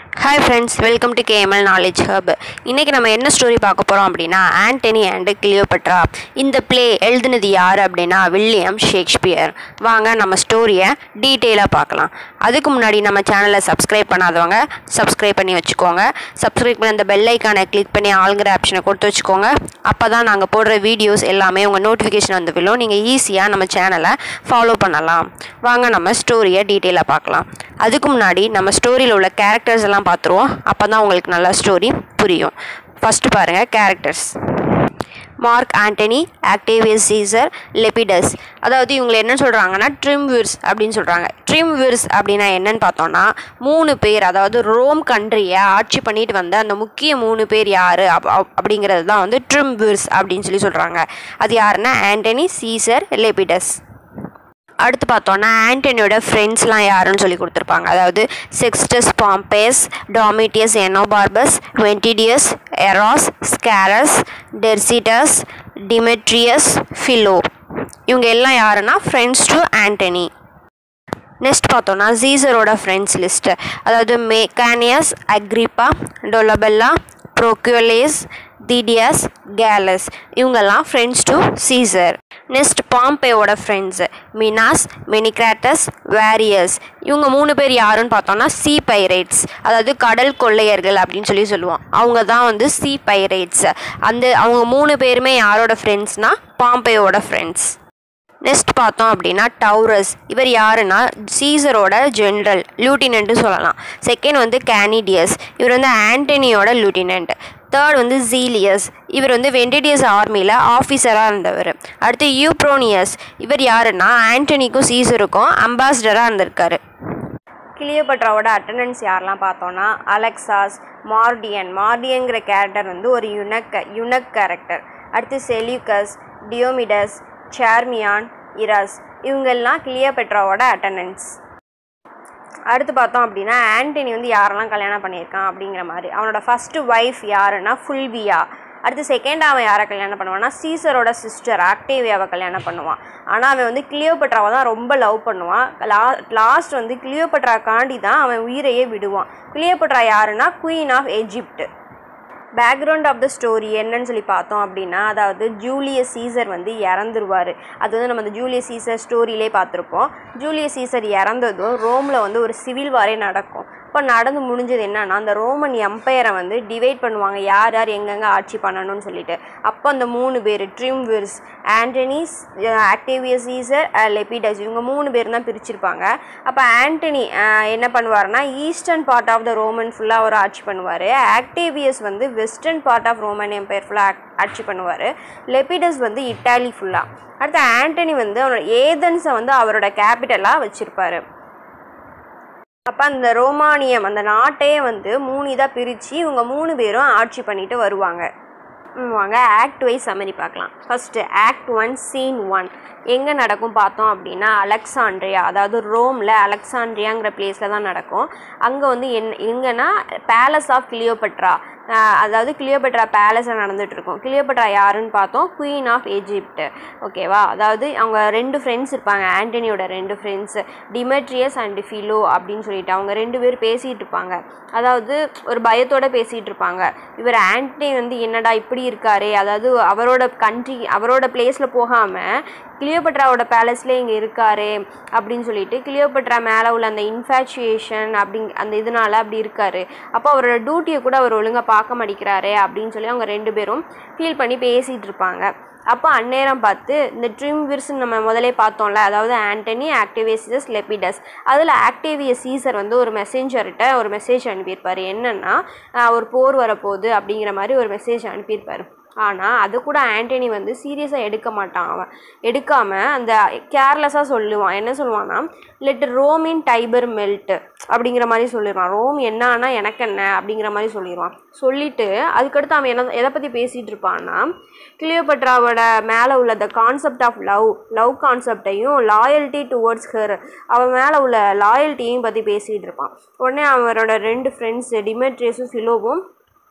hi friends welcome to KML knowledge hub இன்றைக்கி நம்ம என்ன ஸ்டோரி பார்க்க போகிறோம் அப்படின்னா ஆண்டனி அண்டு கிளியோபட்ரா இந்த ப்ளே எழுதுனது யார் அப்படின்னா வில்லியம் ஷேக்ஸ்பியர் வாங்க நம்ம ஸ்டோரியை டீட்டெயிலாக பார்க்கலாம் அதுக்கு முன்னாடி நம்ம சேனலை சப்ஸ்கிரைப் பண்ணாதவங்க சப்ஸ்கிரைப் பண்ணி வச்சுக்கோங்க சப்ஸ்கிரைப் பண்ணி அந்த பெல் ஐக்கானை கிளிக் பண்ணி ஆளுங்கிற ஆப்ஷனை கொடுத்து வச்சுக்கோங்க அப்போ தான் நாங்கள் போடுற வீடியோஸ் எல்லாமே உங்கள் நோட்டிஃபிகேஷன் வந்து விழும் நீங்கள் ஈஸியாக நம்ம சேனலை ஃபாலோ பண்ணலாம் வாங்க நம்ம ஸ்டோரியை டீட்டெயிலாக பார்க்கலாம் அதுக்கு முன்னாடி நம்ம ஸ்டோரியில் உள்ள கேரக்டர்ஸ் எல்லாம் பார்த்துருவோம் அப்போ தான் உங்களுக்கு நல்லா ஸ்டோரி புரியும் ஃபஸ்ட்டு பாருங்கள் characters Mark Antony Octavius Caesar Lepidus அதாவது இவங்களை என்ன சொல்கிறாங்கன்னா ட்ரிம்விர்ஸ் அப்படின்னு சொல்கிறாங்க ட்ரிம்விர்ஸ் அப்படின்னா என்னன்னு பார்த்தோம்னா மூணு பேர் அதாவது ரோம் கண்ட்ரியை ஆட்சி பண்ணிட்டு வந்த அந்த முக்கிய மூணு பேர் யார் அப் அப்- அப்படிங்கிறது தான் வந்து ட்ரிம்விர்ஸ் அப்படின்னு சொல்லி சொல்கிறாங்க அது யாருன்னா ஆண்டனி சீசர் லெபிடஸ் அடுத்து பார்த்தோன்னா ஆண்டனியோட ஃப்ரெண்ட்ஸ்லாம் யாருன்னு சொல்லி கொடுத்துருப்பாங்க அதாவது செக்ஸ்டஸ் பாம்பேஸ் டாமிட்டியஸ் எனோபார்பஸ் வென்டிடியஸ் எராஸ் ஸ்கேரஸ் டெர்சிட்டஸ் டிமெட்ரியஸ் ஃபிலோ இவங்க எல்லாம் யாருன்னா ஃப்ரெண்ட்ஸ் டு ஆண்டனி நெக்ஸ்ட் பார்த்தோன்னா ஜீசரோட ஃப்ரெண்ட்ஸ் லிஸ்ட்டு அதாவது Maecenas Agrippa Dolabella Proculeius Thidias Gallus இவங்கெல்லாம் ஃப்ரெண்ட்ஸ் டு சீசர் நெக்ஸ்ட் பாம்பேயோட ஃப்ரெண்ட்ஸு மினாஸ் மெனிக்ராட்டஸ் வேரியஸ் இவங்க மூணு பேர் யாருன்னு பார்த்தோம்னா சி பைரேட்ஸ் அதாவது கடல் கொள்ளையர்கள் அப்படின்னு சொல்லி சொல்லுவோம் அவங்க தான் வந்து சி பைரேட்ஸ் அந்த அவங்க மூணு பேருமே யாரோட ஃப்ரெண்ட்ஸ்னால் பாம்பேயோட ஃப்ரெண்ட்ஸ் நெக்ஸ்ட் பார்த்தோம் அப்படின்னா டவுரஸ் இவர் யாருன்னா சீசரோட ஜென்ரல் லூட்டினன்ட்டு சொல்லலாம் செகண்ட் வந்து கேனிடியஸ் இவர் வந்து ஆண்டனியோட லூட்டினன்ட் தேர்ட் வந்து ஜீலியஸ் இவர் வந்து வெண்டிடியஸ் ஆர்மியில் ஆஃபீஸராக இருந்தவர் அடுத்து யூப்ரோனியஸ் இவர் யாருன்னா ஆண்டனிக்கும் சீசருக்கும் அம்பாசிடராக இருந்திருக்காரு கிளியோபட்ராவோட அட்டண்டன்ஸ் யாரெல்லாம் பார்த்தோன்னா அலெக்சாஸ் மார்டியன் மார்டியங்கிற கேரக்டர் வந்து ஒரு யுனக் யுனக் கேரக்டர் அடுத்து செல்யூக்கஸ் டியோமிடஸ் சார்மியான் இராஸ் இவங்கெல்லாம் கிளியோபெட்ராவோட அட்டண்டன்ஸ் அடுத்து பார்த்தோம் அப்படின்னா ஆண்டனி வந்து யாரெல்லாம் கல்யாணம் பண்ணியிருக்கான் அப்படிங்கிற மாதிரி அவனோட ஃபஸ்ட்டு ஒய்ஃப் யாருன்னா ஃபுல்வியா அடுத்து செகண்ட் அவன் யாரை கல்யாணம் பண்ணுவான்னா சீசரோட சிஸ்டர் ஆக்டேவியாவை கல்யாணம் பண்ணுவான் ஆனால் அவன் வந்து கிளியோபட்ராவை தான் ரொம்ப லவ் பண்ணுவான் லா லாஸ்ட் வந்து கிளியோபட்ராக்காண்டி தான் அவன் உயிரையே விடுவான் கிளியோபட்ரா யாருன்னா queen of Egypt background of the story என்னன்னு சொல்லி பார்த்தோம் அப்படின்னா அதாவது ஜூலியஸ் சீசர் வந்து இறந்துருவார் அது வந்து நம்ம அந்த ஜூலியஸ் சீசர் ஸ்டோரியிலே பார்த்துருப்போம் ஜூலியஸ் சீசர் இறந்ததும் ரோமில் வந்து ஒரு சிவில் வாரே நடக்கும் இப்போ நடந்து முடிஞ்சது என்னன்னா அந்த ரோமன் எம்பையரை வந்து டிவைட் பண்ணுவாங்க யார் யார் எங்கெங்கே ஆட்சி பண்ணணும்னு சொல்லிட்டு அப்போ அந்த மூணு பேர் triumvirs Antony's Octavius Caesar Lepidus இவங்க மூணு பேர் தான் பிரிச்சிருப்பாங்க அப்போ ஆண்டனி அஹ், என்ன பண்ணுவார்னா eastern part of the Roman ஃபுல்லாக அவர் ஆட்சி பண்ணுவார் ஆக்டேவியஸ் வந்து western part of Roman empire ஃபுல்லாக ஆட்சி பண்ணுவார் லெபிடஸ் வந்து இட்டாலி ஃபுல்லாக அடுத்து ஆண்டனி வந்து அவரோட ஏதன்ஸை வந்து அவரோட கேபிட்டலாக வச்சுருப்பாரு அப்போ அந்த ரோமானியம் அந்த நாட்டையே வந்து மூணு இதாக பிரித்து இவங்க மூணு பேரும் ஆட்சி பண்ணிட்டு வருவாங்க ம், வாங்க ஆக்ட் வைஸ் சம்மரி பார்க்கலாம் first act one scene one எங்கே நடக்கும் பார்த்தோம் அப்படின்னா அலெக்சாண்ட்ரியா அதாவது ரோமில் அலெக்சாண்ட்ரியாங்கிற பிளேஸில் தான் நடக்கும் அங்கே வந்து என் எங்கன்னா பேலஸ் ஆஃப் கிளியோபட்ரா அதாவது கிளியோபட்ரா பேலஸில் நடந்துட்டு இருக்கும் கிளியோபட்ரா யாருன்னு பார்த்தோம் குயின் ஆஃப் எஜிப்ட் ஓகேவா அதாவது அவங்க ரெண்டு ஃப்ரெண்ட்ஸ் இருப்பாங்க ஆண்டனியோட ரெண்டு ஃப்ரெண்ட்ஸ் டிமெட்ரியஸ் அண்ட் ஃபிலோ அப்படின்னு சொல்லிட்டு அவங்க ரெண்டு பேர் பேசிகிட்டு இருப்பாங்க அதாவது ஒரு பயத்தோட பேசிகிட்டு இருப்பாங்க இவர் ஆண்டனி வந்து என்னடா இப்படி இருக்காரே அதாவது அவரோட கண்ட்ரி அவரோட பிளேஸில் போகாமல் கிளியோபட்ராவோட பேலஸ்லேயே இங்கே இருக்காரே அப்படின்னு சொல்லிட்டு கிளியோபட்ரா மேலே உள்ள அந்த இன்ஃபேச்சுவேஷன் அப்படிங் அந்த இதனால அப்படி இருக்காரு அப்போ அவரோட டியூட்டியை கூட அவர் ஒழுங்காக பார்க்க மாட்டேங்கிறாரே அப்படின்னு சொல்லி அவங்க ரெண்டு பேரும் ஃபீல் பண்ணி பேசிகிட்டு இருப்பாங்க அப்போ அந்நேரம் பார்த்து இந்த ட்ரிம்விர்ஸ் நம்ம முதலே பார்த்தோம்ல அதாவது ஆண்டனி ஆக்டிவேசியஸ் லெபிடஸ் அதில் ஆக்டிவியஸ் சீசர் வந்து ஒரு மெசேஞ்சர்கிட்ட ஒரு மெசேஜ் அனுப்பியிருப்பார் என்னென்னா ஒரு போர் வரப்போகுது அப்படிங்கிற மாதிரி ஒரு மெசேஜ் அனுப்பியிருப்பார் ஆனால் அது கூட ஆண்டனி வந்து சீரியஸாக எடுக்க மாட்டான் அவன் எடுக்காமல் அந்த கேர்லெஸ்ஸாக சொல்லுவான் என்ன சொல்லுவான்னா let Rome in Tiber melt அப்படிங்கிற மாதிரி சொல்லிடுவான் ரோம் என்னன்னா எனக்கு என்ன அப்படிங்கிற மாதிரி சொல்லிடுவான் சொல்லிட்டு அதுக்கடுத்து அவன் என்ன எதை பற்றி பேசிகிட்டு இருப்பான்னா கிளியோபட்ராவோட மேலே உள்ள the concept of love love கான்செப்டையும் லாயல்ட்டி டுவர்ட்ஸ் ஹர் அவன் மேலே உள்ள லாயல்ட்டியும் பற்றி பேசிகிட்டு இருப்பான் உடனே அவரோட ரெண்டு ஃப்ரெண்ட்ஸ் டிமெட்ரியஸும் ஃபிலோவும்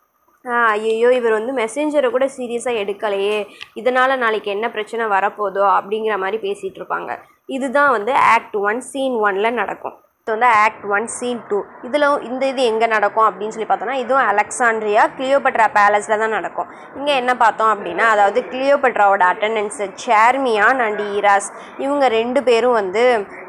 ஐயோ இவர் வந்து மெசேஞ்சரை கூட சீரியஸாக எடுக்கலையே இதனால் நாளைக்கு என்ன பிரச்சனை வரப்போதோ அப்படிங்கிற மாதிரி பேசிகிட்டு இருப்பாங்க இதுதான் வந்து ஆக்ட் ஒன் சீன் ஒனில் நடக்கும் இது வந்து ஆக்ட் ஒன் சீன் டூ இதில் இந்த இது எங்கே நடக்கும் அப்படின்னு சொல்லி பார்த்தோம்னா இதுவும் அலெக்சாண்ட்ரியா கிளியோபட்ரா பேலஸில் தான் நடக்கும் இங்கே என்ன பார்த்தோம் அப்படின்னா அதாவது கிளியோபட்ராவோட அட்டண்டன்ஸு சேர்மியான் அண்ட் ஈராஸ் இவங்க ரெண்டு பேரும் வந்து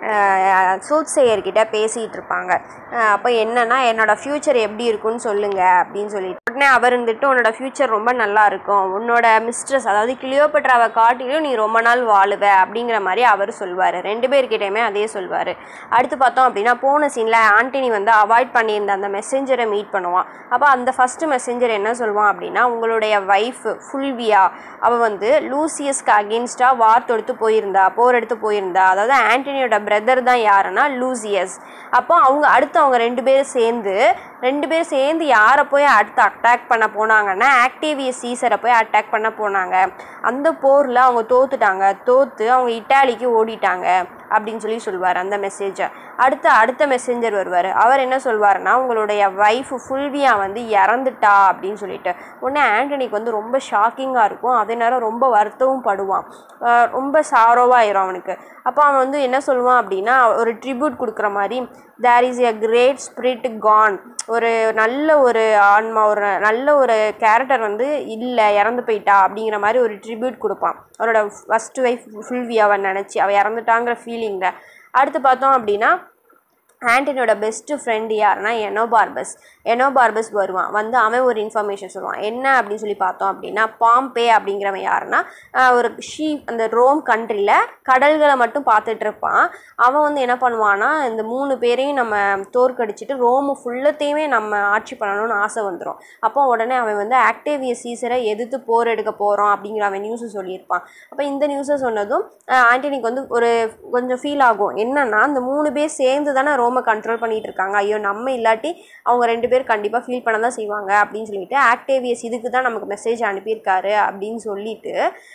சூத் செய்யர்கிட்ட பேசிகிட்டு இருப்பாங்க அப்போ என்னன்னா என்னோட ஃப்யூச்சர் எப்படி இருக்குன்னு சொல்லுங்க அப்படின்னு சொல்லிட்டு உடனே அவர் இருந்துட்டு உன்னோட ஃப்யூச்சர் ரொம்ப நல்லா இருக்கும் உன்னோட மிஸ்ட்ரஸ் அதாவது கிளியோபட்ராவை காட்டிலும் நீ ரொம்ப நாள் வாழுவ அப்படிங்கிற மாதிரி அவர் சொல்வார் ரெண்டு பேர்கிட்டயுமே அதே சொல்வார் அடுத்து பார்த்தோம் அப்படின்னா போன சீனில் ஆண்டனி வந்து அவாய்ட் பண்ணியிருந்த அந்த மெசேஞ்சரை மீட் பண்ணுவான் அப்போ அந்த ஃபஸ்ட்டு மெசேஞ்சர் என்ன சொல்லுவான் அப்படின்னா உங்களுடைய ஒய்ஃப் ஃபுல்வியா அவள் வந்து லூசியஸ்க்கு அகேன்ஸ்டாக வார் தொடுத்து போயிருந்தா போர் எடுத்து போயிருந்தா அதாவது ஆண்டனியோட பிரதர் தான் யாருன்னா லூசியஸ் அப்போ அவங்க அடுத்து அவங்க ரெண்டு பேரும் சேர்ந்து ரெண்டு பேரும் சேர்ந்து யாரை போய் அடுத்து அட்டாக் பண்ண போனாங்கன்னா ஆக்டேவியஸ் சீசரை போய் அட்டாக் பண்ண போனாங்க அந்த போரில் அவங்க தோத்துட்டாங்க தோத்து அவங்க இட்டாலிக்கு ஓடிட்டாங்க அப்படின்னு சொல்லி சொல்லுவார் அந்த மெசேஜை அடுத்து அடுத்த மெசேஞ்சர் வருவார் அவர் என்ன சொல்வார்னா உங்களுடைய ஒய்ஃப் ஃபுல்வியா வந்து இறந்துட்டா அப்படின்னு சொல்லிட்டு உடனே ஆண்டனிக்கு வந்து ரொம்ப ஷாக்கிங்காக இருக்கும் அதே நேரம் ரொம்ப வருத்தமும் படுவான் அஹ் ரொம்ப சாரோவாயிரும் அவனுக்கு அப்போ அவன் வந்து என்ன சொல்லுவான் அப்படின்னா ஒரு ட்ரிபியூட் கொடுக்குற மாதிரி there is a great spirit gone ஒரு நல்ல ஒரு ஆன்மா ஒரு நல்ல ஒரு கேரக்டர் வந்து இல்லை இறந்து போயிட்டா அப்படிங்கிற மாதிரி ஒரு ட்ரிபியூட் கொடுப்பான் அவனோட ஃபஸ்ட் ஒய்ஃப் ஃபுல்வியாவை நினச்சி அவள் இறந்துட்டாங்கிற ஃபீலிங்கில் அடுத்து பார்த்தோம் அப்படின்னா ஆண்டனியோட பெஸ்ட்டு ஃப்ரெண்டு யாருன்னா எனோபார்பஸ் எனோபார்பஸ் வருவான் வந்து அவன் ஒரு இன்ஃபர்மேஷன் சொல்லுவான் என்ன அப்படின்னு சொல்லி பார்த்தோம் அப்படின்னா பாம்பே அப்படிங்கிறவன் யாருன்னா ஆஹ் ஒரு ஷீப் அந்த ரோம் கண்ட்ரியில் கடல்களை மட்டும் பார்த்துட்டு இருப்பான் அவன் வந்து என்ன பண்ணுவான்னா இந்த மூணு பேரையும் நம்ம தோற்கடிச்சிட்டு ரோமு ஃபுல்லத்தையுமே நம்ம ஆட்சி பண்ணணும்னு ஆசை வந்துடும் அப்போ உடனே அவன் வந்து ஆக்டேவிய சீசரை எதிர்த்து போர் எடுக்க போகிறோம் அப்படிங்கிற அவன் நியூஸை சொல்லியிருப்பான் அப்போ இந்த நியூஸை சொன்னதும் ஆஹ் ஆண்டனிக்கு வந்து ஒரு கொஞ்சம் ஃபீல் ஆகும் என்னன்னா அந்த மூணு பேர் சேர்ந்து தானே ரோமை கண்ட்ரோல் பண்ணிட்டு இருக்காங்க ஐயோ நம்ம இல்லாட்டி அவங்க ரெண்டு பேர் கண்டிப்பாக ஃபீல் பண்ண தான் செய்வாங்க அப்படின்னு சொல்லிட்டு ஆக்டேவியஸ் இதுக்கு தான் நமக்கு மெசேஜ் அனுப்பியிருக்காரு அப்படின்னு சொல்லிட்டு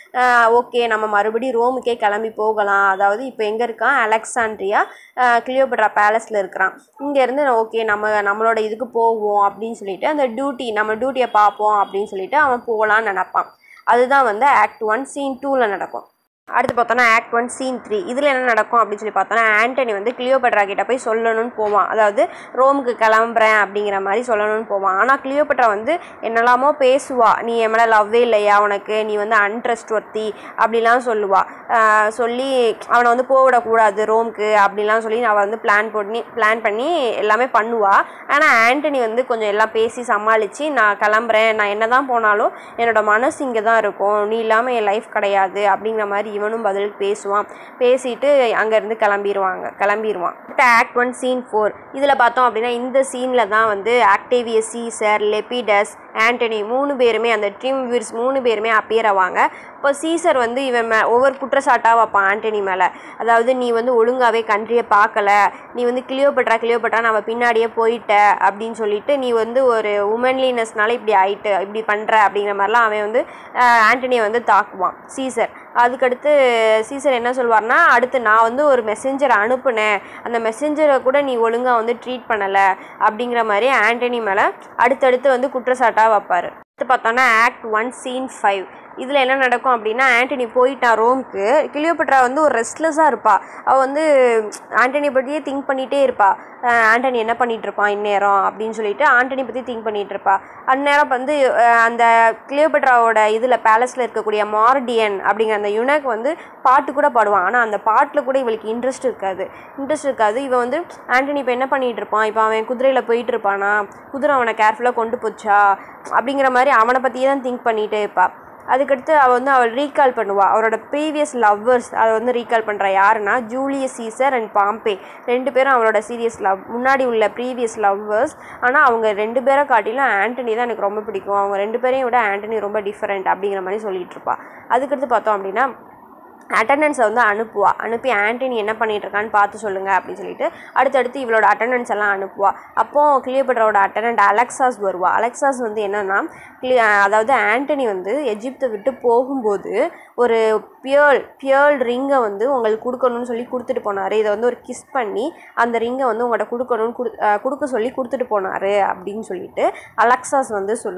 ஓகே நம்ம மறுபடியும் ரோமுக்கே கிளம்பி போகலாம் அதாவது இப்போ எங்கே இருக்கான் அலெக்சாண்ட்ரியா கிளியோபட்ரா பேலஸில் இருக்கிறான் இங்கேருந்து ஓகே நம்ம நம்மளோட இதுக்கு போவோம் அப்படின்னு சொல்லிட்டு அந்த டியூட்டி நம்ம டியூட்டியை பார்ப்போம் அப்படின்னு சொல்லிட்டு அவன் போகலான்னு நினப்பான் அதுதான் வந்து ஆக்ட் ஒன் சீன் டூவில் நடக்கும் அடுத்து பார்த்தோன்னா ஆக்ட் ஒன் சீன் த்ரீ இதில் என்ன நடக்கும் அப்படின்னு சொல்லி பார்த்தோன்னா ஆண்டனி வந்து கிளியோபட்ரா கிட்ட போய் சொல்லணும்னு போவான் அதாவது ரோமுக்கு கிளம்புறேன் அப்படிங்கிற மாதிரி சொல்லணும்னு போவான் ஆனால் கிளியோபட்ரா வந்து என்னெல்லாமோ பேசுவா நீ என் மேலே லவ்வே இல்லையா உனக்கு நீ வந்து அன்ட்ரஸ்ட் ஒர்த்தி அப்படிலாம் சொல்லுவா ஆஹ் சொல்லி அவனை வந்து போவிடக்கூடாது ரோமுக்கு அப்படிலாம் சொல்லி அவள் வந்து பிளான் பண்ணி பிளான் பண்ணி எல்லாமே பண்ணுவா ஆனால் ஆண்டனி வந்து கொஞ்சம் எல்லாம் பேசி சமாளித்து நான் கிளம்புறேன் நான் என்ன தான் போனாலும் என்னோட மனசு இங்கே தான் இருக்கும் நீ இல்லாமல் என் லைஃப் கிடையாது அப்படிங்கிற மாதிரி இவனும் பதிலுக்கு பேசுவான் பேசிட்டு அங்கேருந்து கிளம்பிடுவாங்க கிளம்பிடுவான் ஆக்ட் ஒன் சீன் ஃபோர் இதில் பார்த்தோம் அப்படின்னா இந்த சீனில் தான் வந்து ஆக்டேவியஸ் சீசர் லெபிடஸ் ஆண்டனி மூணு பேருமே அந்த ட்ரீம் வீர்ஸ் மூணு பேருமே அப்பியர் ஆவாங்க இப்போ சீசர் வந்து இவன் மே ஒவ்வொரு குற்றச்சாட்டாக வைப்பான் ஆண்டனி மேலே அதாவது நீ வந்து ஒழுங்காகவே கண்ட்ரியை பார்க்கல நீ வந்து கிளியோபட்ரா கிளியோபட்ரா நம்ம பின்னாடியே போயிட்ட அப்படின்னு சொல்லிட்டு நீ வந்து ஒரு உமன்லினஸ்னால இப்படி ஆயிட்டு இப்படி பண்ணுற அப்படிங்கிற மாதிரிலாம் அவன் வந்து ஆஹ், ஆண்டனியை வந்து தாக்குவான் சீசர் அதுக்கடுத்து சீசர் என்ன சொல்வார்னா அடுத்து நான் வந்து ஒரு மெசேஞ்சரை அனுப்புனேன் அந்த மெசேஞ்சரை கூட நீ ஒழுங்காக வந்து ட்ரீட் பண்ணலை அப்படிங்கிற மாதிரி ஆண்டனி மேலே அடுத்தடுத்து வந்து குற்றச்சாட்டாக வைப்பார் அடுத்து பார்த்தோன்னா ஆக்ட் ஒன் சீன் ஃபைவ் இதில் என்ன நடக்கும் அப்படின்னா ஆண்டனி போயிட்டான் ரோம்க்கு கிளியோபட்ரா வந்து ஒரு ரெஸ்ட்லெஸ்ஸாக இருப்பா அவள் வந்து ஆண்டனி பற்றியே திங்க் பண்ணிகிட்டே இருப்பா அஹ் ஆண்டனி என்ன பண்ணிட்டு இருப்பான் இந்நேரம் அப்படின்னு சொல்லிட்டு ஆண்டனி பற்றி திங்க் பண்ணிட்டு இருப்பா அந்நேரம் வந்து அஹ் அந்த கிளியோபட்ராவோட இதில் பேலஸில் இருக்கக்கூடிய மார்டியன் அப்படிங்கிற அந்த யுனக் வந்து பாட்டு கூட பாடுவான் ஆனால் அந்த பாட்டில் கூட இவளுக்கு இன்ட்ரெஸ்ட் இருக்காது இன்ட்ரெஸ்ட் இருக்காது இவன் வந்து ஆண்டனி இப்போ என்ன பண்ணிட்டு இருப்பான் இப்போ அவன் குதிரையில் போயிட்டு இருப்பானா குதிரை அவனை கேர்ஃபுல்லாக கொண்டு போச்சா அப்படிங்கிற மாதிரி அவனை பற்றியே தான் திங்க் பண்ணிகிட்டே இருப்பா அதுக்கடுத்து அவள் வந்து அவள் ரீகால் பண்ணுவாள் அவரோட ப்ரீவியஸ் லவ்வர்ஸ் அதை வந்து ரீகால் பண்ணுறா யாருன்னா ஜூலியஸ் சீசர் அண்ட் பாம்பே ரெண்டு பேரும் அவளோட சீரியஸ் லவ் முன்னாடி உள்ள ப்ரீவியஸ் லவ்வர்ஸ் ஆனால் அவங்க ரெண்டு பேரை காட்டிலும் ஆண்டனி தான் எனக்கு ரொம்ப பிடிக்கும் அவங்க ரெண்டு பேரையும் விட ஆண்டனி ரொம்ப டிஃப்ரெண்ட் அப்படிங்கிற மாதிரி சொல்லிட்டு இருப்பா அதுக்கடுத்து பார்த்தோம் அப்படின்னா அட்டண்டன்ஸை வந்து அனுப்புவா அனுப்பி ஆண்டனி என்ன பண்ணிட்டு இருக்கான்னு பார்த்து சொல்லுங்க அப்படின்னு சொல்லிட்டு அடுத்தடுத்து இவளோட அட்டண்டன்ஸ் எல்லாம் அனுப்புவா அப்போ கிளியோபட்ராவோட அட்டண்டன்ட் அலெக்சாஸ் வருவா அலெக்சாஸ் வந்து என்னன்னா கிளி அதாவது ஆண்டனி வந்து எஜிப்தை விட்டு போகும்போது ஒரு பியர்ல் பியர்ல் ரிங்கை வந்து உங்களுக்கு கொடுக்கணும்னு சொல்லி கொடுத்துட்டு போனார் இதை வந்து ஒரு கிஸ் பண்ணி அந்த ரிங்கை வந்து உங்கள்கிட்ட கொடுக்கணும்னு கொடு அஹ் கொடுக்க சொல்லி கொடுத்துட்டு போனார் அப்படின்னு சொல்லிட்டு அலெக்சாஸ் வந்து சொல்லுவா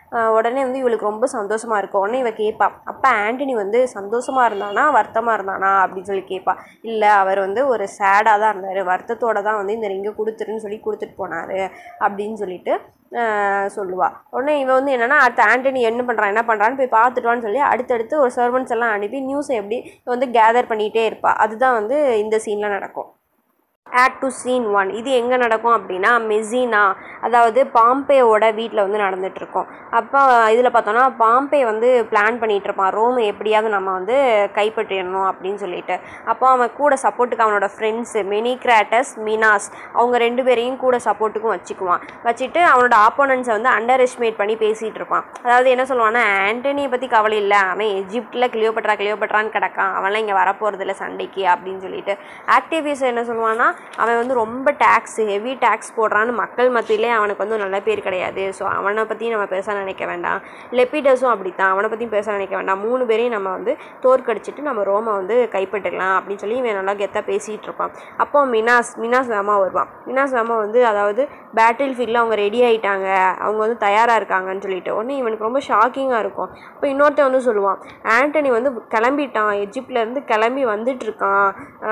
ஆஹ் உடனே வந்து இவளுக்கு ரொம்ப சந்தோஷமாக இருக்கும் உடனே இவ கேட்பா அப்போ ஆண்டனி வந்து சந்தோஷமாக இருந்தானா வருத்தமாக இருந்தானா அப்படின்னு சொல்லி கேட்பா இல்லை அவர் வந்து ஒரு சேடாக தான் இருந்தார் வருத்தத்தோட தான் வந்து இந்த ரிங்கை கொடுத்துருன்னு சொல்லி கொடுத்துட்டு போனார் அப்படின்னு சொல்லிட்டு ஆஹ் சொல்லுவா உடனே இவன் வந்து என்னன்னா அடுத்த ஆண்டனி என்ன பண்ணுறான் என்ன பண்ணுறான்னு போய் பார்த்துட்டுவான்னு சொல்லி அடுத்தடுத்து ஒரு சர்வன்ட்ஸ் எல்லாம் அனுப்பி நியூஸை எப்படி வந்து கேதர் பண்ணிகிட்டே இருப்பா அதுதான் வந்து இந்த சீனில் நடக்கும் ஆக்ட் டு சீன் ஒன் இது எங்கே நடக்கும் அப்படின்னா மெஸினா அதாவது பாம்பேயோட வீட்டில் வந்து நடந்துகிட்ருக்கோம் அப்போ இதில் பார்த்தோன்னா பாம்பே வந்து பிளான் பண்ணிகிட்டு இருப்பான் ரோமை எப்படியாவது நம்ம வந்து கைப்பற்றிடணும் அப்படின்னு சொல்லிட்டு அப்போ அவன் கூட சப்போர்ட்டுக்கு அவனோட ஃப்ரெண்ட்ஸு மெனிக்ராட்டஸ் மினாஸ் அவங்க ரெண்டு பேரையும் கூட சப்போர்ட்டுக்கும் வச்சுக்குவான் வச்சுட்டு அவனோட ஆப்போனன்ஸை வந்து அண்டர் எஸ்டிமேட் பண்ணி பேசிகிட்டு இருப்பான் அதாவது என்ன சொல்லுவான்னா ஆண்டனியை பற்றி கவலை இல்லை அவன் எஜிப்டில் கிளியோபட்ரா கிளியோபட்ரான்னு கிடக்கான் அவன்லாம் இங்கே வரப்போகிறதில்ல சண்டைக்கு அப்படின்னு சொல்லிட்டு ஆக்டிவிஸ் என்ன சொல்லுவான்னா அவன் வந்து ரொம்ப டேக்ஸ் ஹெவி டேக்ஸ் போடுறான்னு மக்கள் மத்தியிலே அவனுக்கு வந்து நல்ல பேர் கிடையாது ஸோ அவனை பற்றி நம்ம பெருசாக நினைக்க வேண்டாம் லெப்பிடஸும் அப்படித்தான் அவனை பற்றியும் பெருசாக நினைக்க வேண்டாம் மூணு பேரையும் நம்ம வந்து தோற்கடிச்சிட்டு நம்ம ரோமை வந்து கைப்பற்றிடலாம் அப்படின்னு சொல்லி இவன் நல்லா கெத்தாக பேசிகிட்டு இருப்பான் அப்போ மினாஸ் மினாஸ் வேமா வருவான் மினாஸ் வேமா வந்து அதாவது பேட்டில் ஃபீல்டில் அவங்க ரெடி ஆகிட்டாங்க அவங்க வந்து தயாராக இருக்காங்கன்னு சொல்லிட்டு உடனே இவனுக்கு ரொம்ப ஷாக்கிங்காக இருக்கும் இப்போ இன்னொருத்தன் வந்து சொல்லுவான் ஆண்டனி வந்து கிளம்பிட்டான் எஜிப்ட்லேருந்து கிளம்பி வந்துட்டு இருக்கான்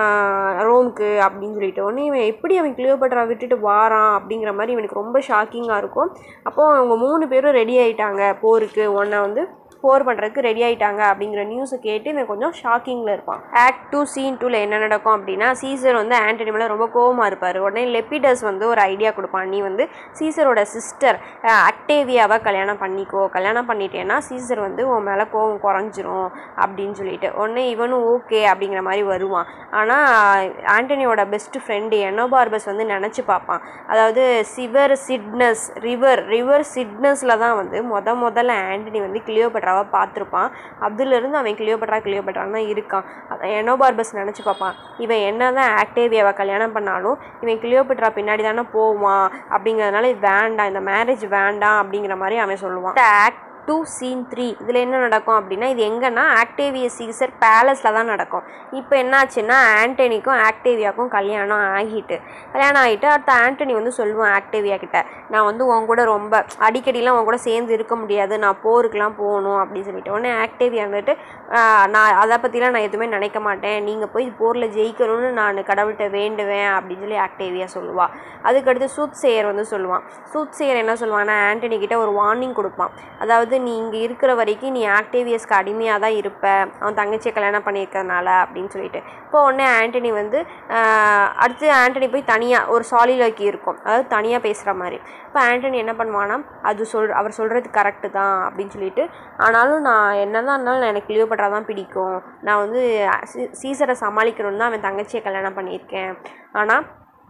ஆஹ் ரோம்க்கு அப்படின்னு சொல்லிட்டு உடனே இவன் எப்படி அவன் கிளியோபட்ரா விட்டுட்டு வாரான் அப்படிங்கிற மாதிரி இவனுக்கு ரொம்ப ஷாக்கிங்காக இருக்கும் அப்போது அவங்க மூணு பேரும் ரெடி ஆகிட்டாங்க போருக்கு ஒன்றை வந்து போர் பண்ணுறதுக்கு ரெடி ஆகிட்டாங்க அப்படிங்கிற நியூஸை கேட்டு இவன் கொஞ்சம் ஷாக்கிங்கில் இருப்பான் ஆக்ட் டூ சீன் டூவில் என்ன நடக்கும் அப்படின்னா சீசர் வந்து ஆண்டனி மேலே ரொம்ப கோவமாக இருப்பார் உடனே லெப்பிடஸ் வந்து ஒரு ஐடியா கொடுப்பான் நீ வந்து சீசரோட சிஸ்டர் அக்டேவியாவை கல்யாணம் பண்ணிக்கோ கல்யாணம் பண்ணிட்டேன்னா சீசர் வந்து உன் மேலே கோவம் குறைஞ்சிரும் அப்படின்னு சொல்லிட்டு உடனே இவனும் ஓகே அப்படிங்கிற மாதிரி வருவான் ஆனால் ஆண்டனியோட பெஸ்ட் ஃப்ரெண்டு எனோபார்பஸ் வந்து நினச்சி பார்ப்பான் அதாவது சிவர் சிட்னஸ் ரிவர் ரிவர் சிட்னஸில் தான் வந்து முத முதல்ல ஆண்டனி வந்து கிளியோபட்ராவை பார்த்துருப்பான் அதுலேருந்து அவன் கிளியோபட்ரா கிளியோபட்ரான்னு தான் இருக்கான் அதான் எனோபார்பஸ் நினச்சி பார்ப்பான் இவன் என்ன தான் ஆக்டேவியாவை கல்யாணம் பண்ணாலும் இவன் கிளியோபட்ரா பின்னாடி தானே போவான் அப்படிங்கிறதுனால இது வேண்டாம் இந்த மேரேஜ் வேண்டாம் அப்படிங்கிற மாதிரி அவன் சொல்லுவான் ஆக்ட் டூ சீன் த்ரீ இதில் என்ன நடக்கும் அப்படின்னா இது எங்கன்னா ஆக்டேவிய சீசர் பேலஸில் தான் நடக்கும் இப்போ என்னாச்சுன்னா ஆண்டனிக்கும் ஆக்டேவியாவுக்கும் கல்யாணம் ஆகிட்டு கல்யாணம் ஆகிட்டு அடுத்த ஆண்டனி வந்து சொல்லுவான் ஆக்டேவியா கிட்ட நான் வந்து உன் கூட ரொம்ப அடிக்கடிலாம் உன் கூட சேர்ந்து இருக்க முடியாது நான் போருக்குலாம் போகணும் அப்படின்னு சொல்லிட்டு உடனே ஆக்டேவியா வந்துட்டு "ஆஹ், நான் அதை பற்றிலாம் நான் எதுவுமே நினைக்க மாட்டேன் நீங்கள் போய் போரில் ஜெயிக்கணும்னு நான் கடவுள்கிட்ட வேண்டுவேன் அப்படின்னு சொல்லி ஆக்டேவியா சொல்லுவாள் அதுக்கடுத்து சூத் சேயர் வந்து சொல்லுவான் சூத் சேயர் என்ன சொல்லுவான்னா ஆண்டனி கிட்ட ஒரு வார்னிங் கொடுப்பான் அதாவது நீ இங்கே இருக்கிற வரைக்கும் நீ ஆக்டேவியஸ்க்கு அடிமையாக தான் இருப்ப அவன் தங்கச்சியை கல்யாணம் பண்ணியிருக்கறனால அப்படின்னு சொல்லிட்டு இப்போ உடனே ஆண்டனி வந்து ஆஹ், அடுத்து ஆண்டனி போய் தனியாக ஒரு சாலிலோக்கி இருக்கும் அதாவது தனியாக பேசுகிற மாதிரி இப்போ ஆண்டனி என்ன பண்ணுவானா அது சொல் அவர் சொல்கிறது கரெக்டு தான் அப்படின்னு சொல்லிட்டு ஆனாலும் நான் என்ன தான் இருந்தாலும் எனக்கு கிளியோபட்ரா தான் பிடிக்கும் நான் வந்து சீ- சீசரை சமாளிக்கணும்னு தான் அவன் தங்கச்சியை கல்யாணம் பண்ணியிருக்கேன் ஆனால்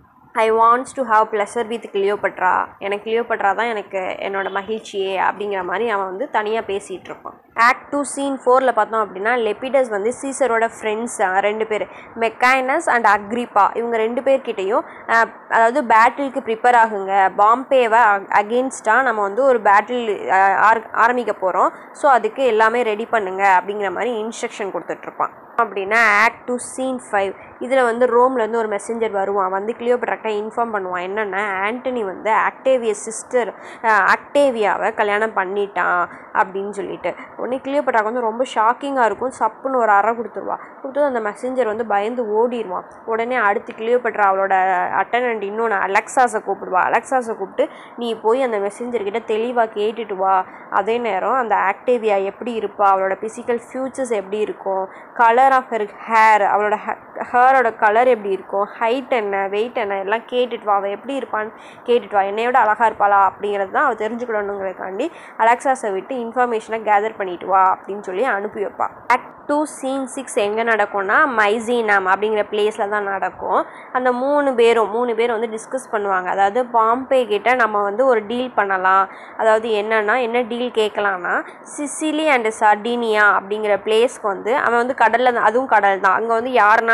I wants to have pleasure with Cleopatra எனக்கு கிளியோபட்ரா தான் எனக்கு என்னோட மகிழ்ச்சியே அப்படிங்கிற மாதிரி அவன் வந்து தனியாக பேசிகிட்டு இருப்பான் ஆக்ட் டூ சீன் ஃபோரில் பார்த்தோம் அப்படின்னா லெப்பிடஸ் வந்து சீசரோட ஃப்ரெண்ட்ஸ் ரெண்டு பேர் மெக்கானஸ் அண்ட் அக்ரிப்பா இவங்க ரெண்டு பேர்கிட்டையும் அஹ், அதாவது பேட்டிலுக்கு ப்ரிப்பேர் ஆகுங்க பாம்பேவை அகெயின்ஸ்டாக நம்ம வந்து ஒரு பேட்டில் ஆரம்பிக்க போகிறோம் ஸோ அதுக்கு எல்லாமே ரெடி பண்ணுங்க அப்படிங்கிற மாதிரி இன்ஸ்ட்ரக்ஷன் கொடுத்துட்ருப்பான் அப்படின்னா ஆக்ட் டூ சீன் ஃபைவ் இதில் வந்து ரோம்லேருந்து ஒரு மெசஞ்சர் வருவான் வந்து கிளியோபட்ராக்டா இன்ஃபார்ம் பண்ணுவான் என்னென்னா ஆண்டனி வந்து ஆக்டேவிய சிஸ்டர் ஆக்டேவியாவை கல்யாணம் பண்ணிட்டான் அப்படின்னு சொல்லிட்டு உடனே கிளியோபட்ராக்கு வந்து ரொம்ப ஷாக்கிங்காக இருக்கும் சப்புன்னு ஒரு அறை கொடுத்துருவா கொடுத்து அந்த மெசஞ்சர் வந்து பயந்து ஓடிடுவான் உடனே அடுத்து கிளியோபட்ரா அவளோட அட்டனண்ட் இன்னொன்று அலெக்சாஸை கூப்பிடுவா அலெக்சாஸை கூப்பிட்டு நீ போய் அந்த மெசஞ்சர் கிட்ட தெளிவாக கேட்டுட்டு வா அதே நேரம் அந்த ஆக்டேவியா எப்படி இருப்பா அவளோட ஃபிசிக்கல் ஃபியூச்சர்ஸ் எப்படி இருக்கும் கலர் ஆஃப் ஹர் ஹேர் அவளோட ஹேரோட கலர் எப்படி இருக்கும் ஹைட் என்ன வெயிட் என்ன எல்லாம் கேட்டுட்டு வா அவள் எப்படி இருப்பான்னு கேட்டுட்டு வா என்னையோட அழகாக இருப்பாளா அப்படிங்கிறது தான் அவள் தெரிஞ்சுக்கணுங்கிறதுக்காண்டி அலெக்சாஸை விட்டு இன்ஃபர்மேஷனை கேதர் பண்ணிட்டு வா அப்படின்னு சொல்லி அனுப்பி வைப்பா ஆக்ட் டூ சீன் சிக்ஸ் எங்கே நடக்கும்னா மைசீனம் அப்படிங்கிற பிளேஸில் தான் நடக்கும் அந்த மூணு பேரும் மூணு பேர் வந்து டிஸ்கஸ் பண்ணுவாங்க அதாவது பாம்பே கிட்ட நம்ம வந்து ஒரு டீல் பண்ணலாம் அதாவது என்னன்னா என்ன டீல் கேட்கலான்னா சிசிலி அண்ட் சர்டினியா அப்படிங்கிற பிளேஸ்க்கு வந்து அவன் வந்து கடலில் அதுவும் கடல் தான் அங்கே வந்து யாருனாலும் போகலாம்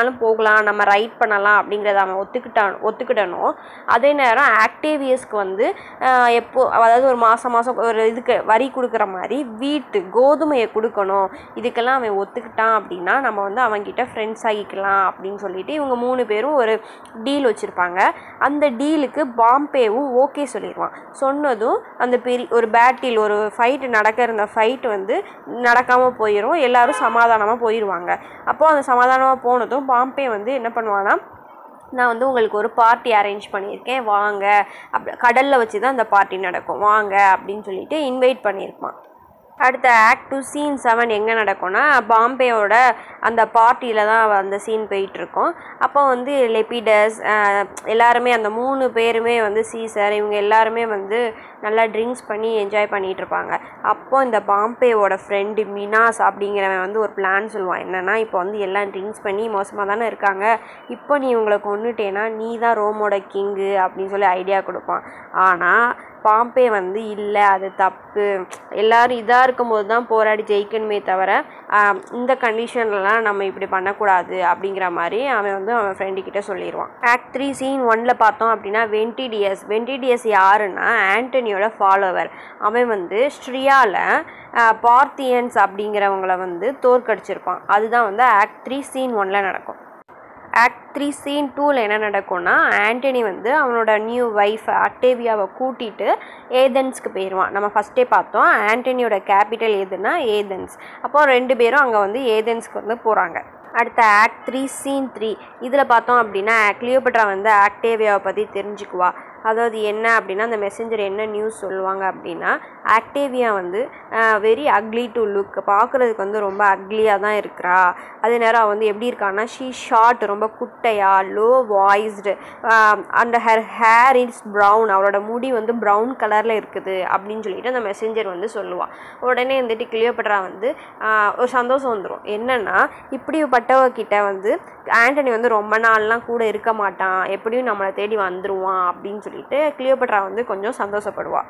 கொடுக்கலாம் நம்ம ரைட் பண்ணலாம் அப்படிங்கிறத அவன் ஒத்துக்கிட்டான் ஒத்துக்கிட்டனும் அதே நேரம் ஆக்டேவியஸ்க்கு வந்து ஆஹ், எப்போ அதாவது ஒரு மாதம் மாதம் ஒரு இதுக்கு வரி கொடுக்குற மாதிரி வீட்டு கோதுமையை கொடுக்கணும் இதுக்கெல்லாம் அவன் ஒத்துக்கிட்டான் அப்படின்னா நம்ம வந்து அவன்கிட்ட ஃப்ரெண்ட்ஸ் ஆகிக்கலாம் அப்படின்னு சொல்லிட்டு இவங்க மூணு பேரும் ஒரு டீல் வச்சுருப்பாங்க அந்த டீலுக்கு பாம்பேவும் ஓகே சொல்லிடுவான் சொன்னதும் அந்த பெரிய ஒரு பேட்டில் ஒரு ஃபைட்டு நடக்க இருந்த ஃபைட் வந்து நடக்காமல் போயிடும் எல்லாரும் சமாதானமாக போயிடுவாங்க அப்போது அந்த சமாதானமாக போனதும் பாம்பே வந்து என்ன பண்ணுவான்னா நான் வந்து உங்களுக்கு ஒரு பார்ட்டி அரேஞ்ச் பண்ணியிருக்கேன் வாங்க அப்படி கடலில் வச்சு தான் அந்த பார்ட்டி நடக்கும் வாங்க அப்படின்னு சொல்லிட்டு இன்வைட் பண்ணியிருப்பான் அடுத்த ஆக்ட் டூ சீன் செவன் எங்கே நடக்கும்னா பாம்பேயோட அந்த பார்ட்டியில் தான் அந்த சீன் போயிட்டுருக்கோம் அப்போ வந்து லெப்பிடஸ் எல்லாருமே அந்த மூணு பேருமே வந்து சீசர் இவங்க எல்லாருமே வந்து நல்லா ட்ரிங்க்ஸ் பண்ணி என்ஜாய் பண்ணிகிட்டு இருப்பாங்க அப்போ இந்த பாம்பேவோட ஃப்ரெண்டு மினாஸ் அப்படிங்கிறவன் வந்து ஒரு பிளான் சொல்லுவான் என்னென்னா இப்போ வந்து எல்லாம் ட்ரிங்க்ஸ் பண்ணி மோசமாக தானே இருக்காங்க இப்போ நீ இவங்களை கொண்டுட்டேன்னா நீ தான் ரோமோட கிங்கு அப்படின்னு சொல்லி ஐடியா கொடுப்பான் ஆனால் பாம்பே வந்து இல்லை அது தப்பு எல்லாரும் இதாக இருக்கும்போது தான் போராடி ஜெயிக்கணுமே தவிர ஆம், இந்த கண்டிஷன்லலாம் நம்ம இப்படி பண்ணக்கூடாது அப்படிங்கிற மாதிரி அவன் வந்து அவன் ஃப்ரெண்டு கிட்ட சொல்லிடுவான் ஆக்ட் த்ரீ சீன் ஒன்ல பார்த்தோம் அப்படின்னா வென்டிடியஸ் வென்டிடியஸ் யாருன்னா ஆண்டனியோட ஃபாலோவர் அவன் வந்து ஸ்ட்ரியாவில் பார்த்தியன்ஸ் அப்படிங்கிறவங்கள வந்து தோற்கடிச்சிருப்பான் அதுதான் வந்து ஆக்ட் த்ரீ சீன் ஒன்ல நடக்கும் ஆக்ட் த்ரீ சீன் டூவில் என்ன நடக்கும்னா ஆண்டனி வந்து அவனோட நியூ ஒய்ஃப் அக்டேவியாவை கூட்டிட்டு ஏதென்ஸ்க்கு போயிடுவான் நம்ம ஃபஸ்ட்டே பார்த்தோம் ஆண்டனியோட கேபிட்டல் எதுனா ஏதென்ஸ் அப்போ ரெண்டு பேரும் அங்கே வந்து ஏதென்ஸ்க்கு வந்து போகிறாங்க அடுத்த ஆக்ட் த்ரீ சீன் த்ரீ இதில் பார்த்தோம் அப்படின்னா கிளியோபட்ரா வந்து ஆக்டேவியாவை பற்றி தெரிஞ்சுக்குவா அதாவது என்ன அப்படின்னா அந்த மெசஞ்சர் என்ன நியூஸ் சொல்லுவாங்க அப்படின்னா ஆக்டேவியா வந்து வெரி அக்லி டு லுக் பார்க்குறதுக்கு வந்து ரொம்ப அக்லியாக தான் இருக்கிறா அதே நேரம் அவள் வந்து எப்படி இருக்கான்னா ஷீ ஷார்ட் ரொம்ப குட்டையா லோ வாய்ஸ்டு அந்த ஹேர் ஹேர் இஸ் ப்ரௌன் அவளோட முடி வந்து ப்ரௌன் கலரில் இருக்குது அப்படின்னு சொல்லிட்டு அந்த மெசஞ்சர் வந்து சொல்லுவாள் உடனே வந்துட்டு கிளியோபட்ரா வந்து ஆஹ், ஒரு சந்தோஷம் வந்துடும் என்னென்னா இப்படிப்பட்டவ கிட்ட வந்து ஆண்டனி வந்து ரொம்ப நாள்லாம் கூட இருக்க மாட்டான் எப்படியும் நம்மளை தேடி வந்துருவான் அப்படின்னு சொல்லிட்டு கிளியோபட்ரா வந்து கொஞ்சம் சந்தோஷப்படுவா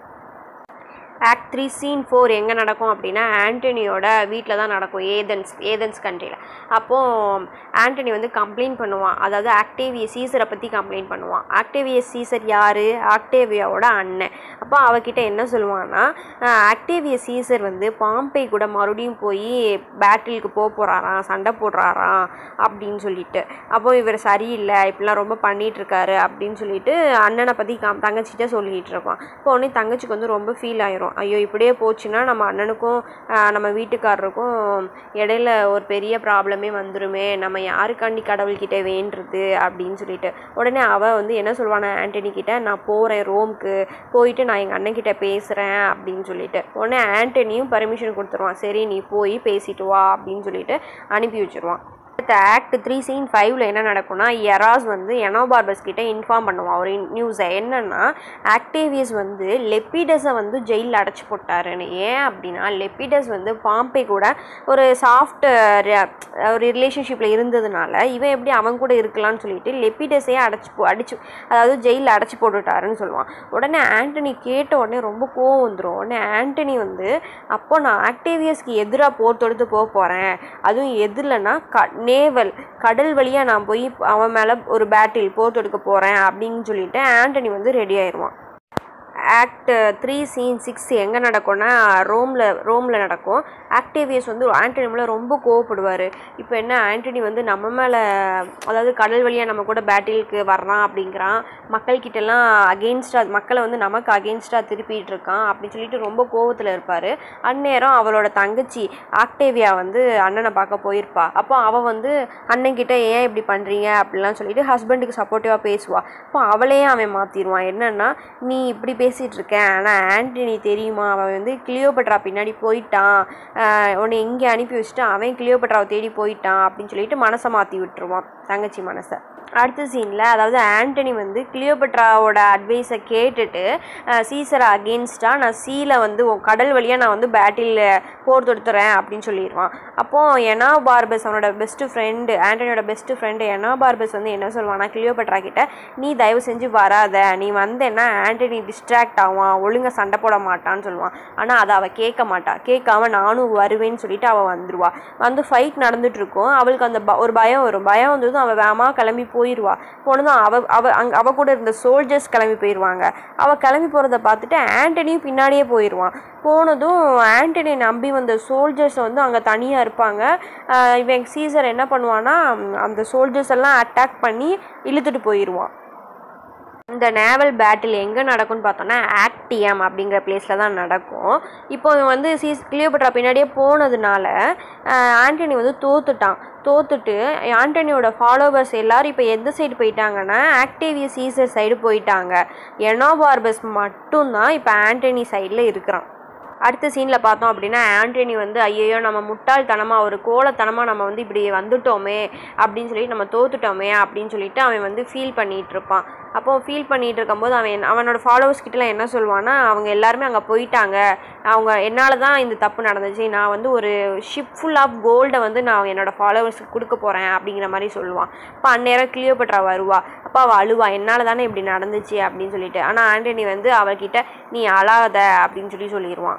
ஆக்ட் த்ரீ சீன் ஃபோர் எங்கே நடக்கும் அப்படின்னா ஆண்டனியோட வீட்டில் தான் நடக்கும் ஏதென்ஸ் ஏதென்ஸ் கண்ட்ரியில் அப்போது ஆண்டனி வந்து கம்ப்ளைண்ட் பண்ணுவான் அதாவது ஆக்டேவிய சீசரை பற்றி கம்ப்ளைண்ட் பண்ணுவான் ஆக்டேவிய சீசர் யார் ஆக்டேவியாவோட அண்ணன் அப்போ அவகிட்ட என்ன சொல்லுவான்னா ஆக்டேவிய சீசர் வந்து பாம்பே கூட மறுபடியும் போய் பேட்டிலுக்கு போக போகிறாராம் சண்டை போடுறாராம் அப்படின்னு சொல்லிட்டு அப்போ இவர் சரியில்லை இப்படிலாம் ரொம்ப பண்ணிட்டு இருக்காரு அப்படின்னு சொல்லிட்டு அண்ணனை பற்றி காம் தங்கச்சிட்ட சொல்லிட்டு இருப்பான் இப்போ உடனே தங்கச்சிக்கு வந்து ரொம்ப ஃபீல் ஆயிரும் ஐயோ இப்படியே போச்சுன்னா நம்ம அண்ணனுக்கும் ஆஹ், நம்ம வீட்டுக்காரருக்கும் இடையில ஒரு பெரிய ப்ராப்ளமே வந்துருமே நம்ம யாருக்காண்டி கடவுள்கிட்ட வேண்டுறது அப்படின்னு சொல்லிட்டு உடனே அவள் வந்து என்ன சொல்லுவானா ஆண்டனி கிட்ட நான் போகிறேன் ரோம்க்கு போயிட்டு நான் எங்கள் அண்ணன் கிட்ட பேசுகிறேன் அப்படின்னு சொல்லிட்டு உடனே ஆண்டனியும் பர்மிஷன் கொடுத்துருவான் சரி நீ போய் பேசிட்டு வா அப்படின்னு சொல்லிட்டு அனுப்பி வச்சிருவான் அடுத்த ஆக்ட் த்ரீ சீன் ஃபைவ்ல என்ன நடக்கும்னா எராஸ் வந்து எனோபார்பஸ் கிட்ட இன்ஃபார்ம் பண்ணுவான் ஒரு நியூஸை என்னன்னா ஆக்டேவியஸ் வந்து லெப்பிடஸை வந்து ஜெயிலில் அடைச்சி போட்டாருன்னு ஏன் அப்படின்னா லெப்பிடஸ் வந்து பாம்பே கூட ஒரு சாஃப்ட் ஒரு ரிலேஷன்ஷிப்பில் இருந்ததுனால இவன் எப்படி அவன் கூட இருக்கலாம்னு சொல்லிட்டு லெப்பிடஸையே அடைச்சி போ அடிச்சு அதாவது ஜெயிலில் அடைச்சி போட்டுட்டாருன்னு சொல்லுவான் உடனே ஆண்டனி கேட்ட உடனே ரொம்ப கோவம் வந்துடும் உடனே ஆண்டனி வந்து அப்போ நான் ஆக்டேவியஸ்க்கு எதிராக போர் தொடுத்து போக போகிறேன் அதுவும் எதிரில்னா க நேவல் கடல் வழியாக நான் போய் அவன் மேலே ஒரு பேட்டில் போர் தொடுக்க போகிறேன் அப்படின்னு சொல்லிட்டு ஆண்டனி வந்து ரெடி ஆயிடுவான் ஆக்ட் த்ரீ சீன் சிக்ஸ் எங்கே நடக்கும்னா ரோமில் ரோமில் நடக்கும் ஆக்டேவியஸ் வந்து ஆண்டனி மேலே ரொம்ப கோவப்படுவார் இப்போ என்ன ஆண்டனி வந்து நம்ம மேலே அதாவது கடல் வழியாக நம்ம கூட பேட்டிலுக்கு வர்றான் அப்படிங்கிறான் மக்கள்கிட்டலாம் அகெயின்ஸ்டாக மக்களை வந்து நமக்கு அகெயின்ஸ்டாக திருப்பிட்டு இருக்கான் அப்படின்னு சொல்லிட்டு ரொம்ப கோவத்தில் இருப்பார் அந்நேரம் அவளோட தங்கச்சி ஆக்டேவியா வந்து அண்ணனை பார்க்க போயிருப்பா அப்போ அவள் வந்து அண்ணன்கிட்ட ஏன் இப்படி பண்ணுறீங்க அப்படிலாம் சொல்லிட்டு ஹஸ்பண்டுக்கு சப்போர்ட்டிவாக பேசுவா அப்போ அவளையே அவன் மாற்றிடுவான் என்னன்னா நீ இப்படி பேசிகிட்டு இருக்க ஆனால் ஆண்டனி தெரியுமா அவன் வந்து கிளியோபட்ரா பின்னாடி போயிட்டான் ஆஹ் உன்னை இங்கே அனுப்பி வச்சுட்டு அவன் கிளியோபட்ராவை தேடி போயிட்டான் அப்படின்னு சொல்லிட்டு மனசை மாற்றி விட்டுருவான் தங்கச்சி மனசை அடுத்த சீனில் அதாவது ஆண்டனி வந்து கிளியோபட்ராவோட அட்வைஸை கேட்டுட்டு அஹ், சீசரை அகெயின்ஸ்டாக நான் சீல வந்து உன் கடல் வழியாக நான் வந்து பேட்டில் போர் தொடுத்துறேன் அப்படின்னு சொல்லிடுவான் அப்போது எனா பார்பஸ் அவனோட பெஸ்ட்டு ஃப்ரெண்டு ஆண்டனியோட பெஸ்ட்டு ஃப்ரெண்டு எனா பார்பஸ் வந்து என்ன சொல்லுவானா கிளியோபட்ரா கிட்ட நீ தயவு செஞ்சு வராத நீ வந்தேன்னா ஆண்டனி டிஸ்ட்ராக்ட் அட்ராக்ட் ஆவான் ஒழுங்காக சண்டை போட மாட்டான்னு சொல்லுவான் ஆனால் அதை அவள் கேட்க மாட்டா கேட்காம நானும் வருவேன்னு சொல்லிட்டு அவள் வந்துடுவா வந்து ஃபைட் நடந்துட்டு இருக்கும் அவளுக்கு அந்த ப- ஒரு பயம் வரும் பயம் வந்ததும் அவள் வேகமாக கிளம்பி போயிடுவா போனதும் அவ அவ அங்கே அவ கூட இருந்த சோல்ஜர்ஸ் கிளம்பி போயிடுவாங்க அவள் கிளம்பி போகிறத பார்த்துட்டு ஆண்டனியும் பின்னாடியே போயிடுவான் போனதும் ஆண்டனி நம்பி வந்த சோல்ஜர்ஸ் வந்து அங்கே தனியாக இருப்பாங்க ஆஹ் இவன் சீசர் என்ன பண்ணுவான்னா ம், அந்த சோல்ஜர்ஸ் எல்லாம் அட்டாக் பண்ணி இழுத்துட்டு போயிடுவான் இந்த நேவல் பேட்டில் எங்கே நடக்கும்னு பார்த்தோன்னா ஆக்டியம் அப்படிங்கிற பிளேஸில் தான் நடக்கும் இப்போ இவன் வந்து சீஸ் கிளியோபட்ரா பின்னாடியே போனதுனால ஆஹ் ஆண்டனி வந்து தோத்துட்டான் தோத்துட்டு ஆண்டனியோட ஃபாலோவர்ஸ் எல்லாரும் இப்போ எந்த சைடு போயிட்டாங்கன்னா ஆக்டேவிய சீசர் சைடு போயிட்டாங்க எனோபார்பஸ் மட்டும்தான் இப்போ ஆண்டனி சைடில் இருக்கிறான் அடுத்த சீனில் பார்த்தோம் அப்படின்னா ஆண்டனி வந்து ஐயோ நம்ம முட்டாள்தனமாக ஒரு கோலத்தனமாக நம்ம வந்து இப்படி வந்துட்டோமே அப்படின்னு சொல்லிட்டு நம்ம தோத்துட்டோமே அப்படின்னு சொல்லிட்டு அவன் வந்து ஃபீல் பண்ணிகிட்டு இருப்பான் அப்போ ஃபீல் பண்ணிகிட்டு இருக்கும்போது அவன் அவனோட ஃபாலோவர்ஸ் கிட்டலாம் என்ன சொல்லுவான்னா அவங்க எல்லாருமே அங்கே போயிட்டாங்க அவங்க என்னால் தான் இந்த தப்பு நடந்துச்சு நான் வந்து ஒரு ஷிப் ஃபுல் ஆஃப் கோல்டை வந்து நான் என்னோட ஃபாலோவர்ஸுக்கு கொடுக்க போகிறேன் அப்படிங்கிற மாதிரி சொல்லுவான் அப்போ அந்நேரம் கிளியோபட்ரா வருவா அப்போ அவள் அழுவா என்னால் தானே இப்படி நடந்துச்சு அப்படின்னு சொல்லிட்டு ஆனால் ஆண்டனி வந்து அவகிட்ட நீ அழாத அப்படின்னு சொல்லி சொல்லிடுவான்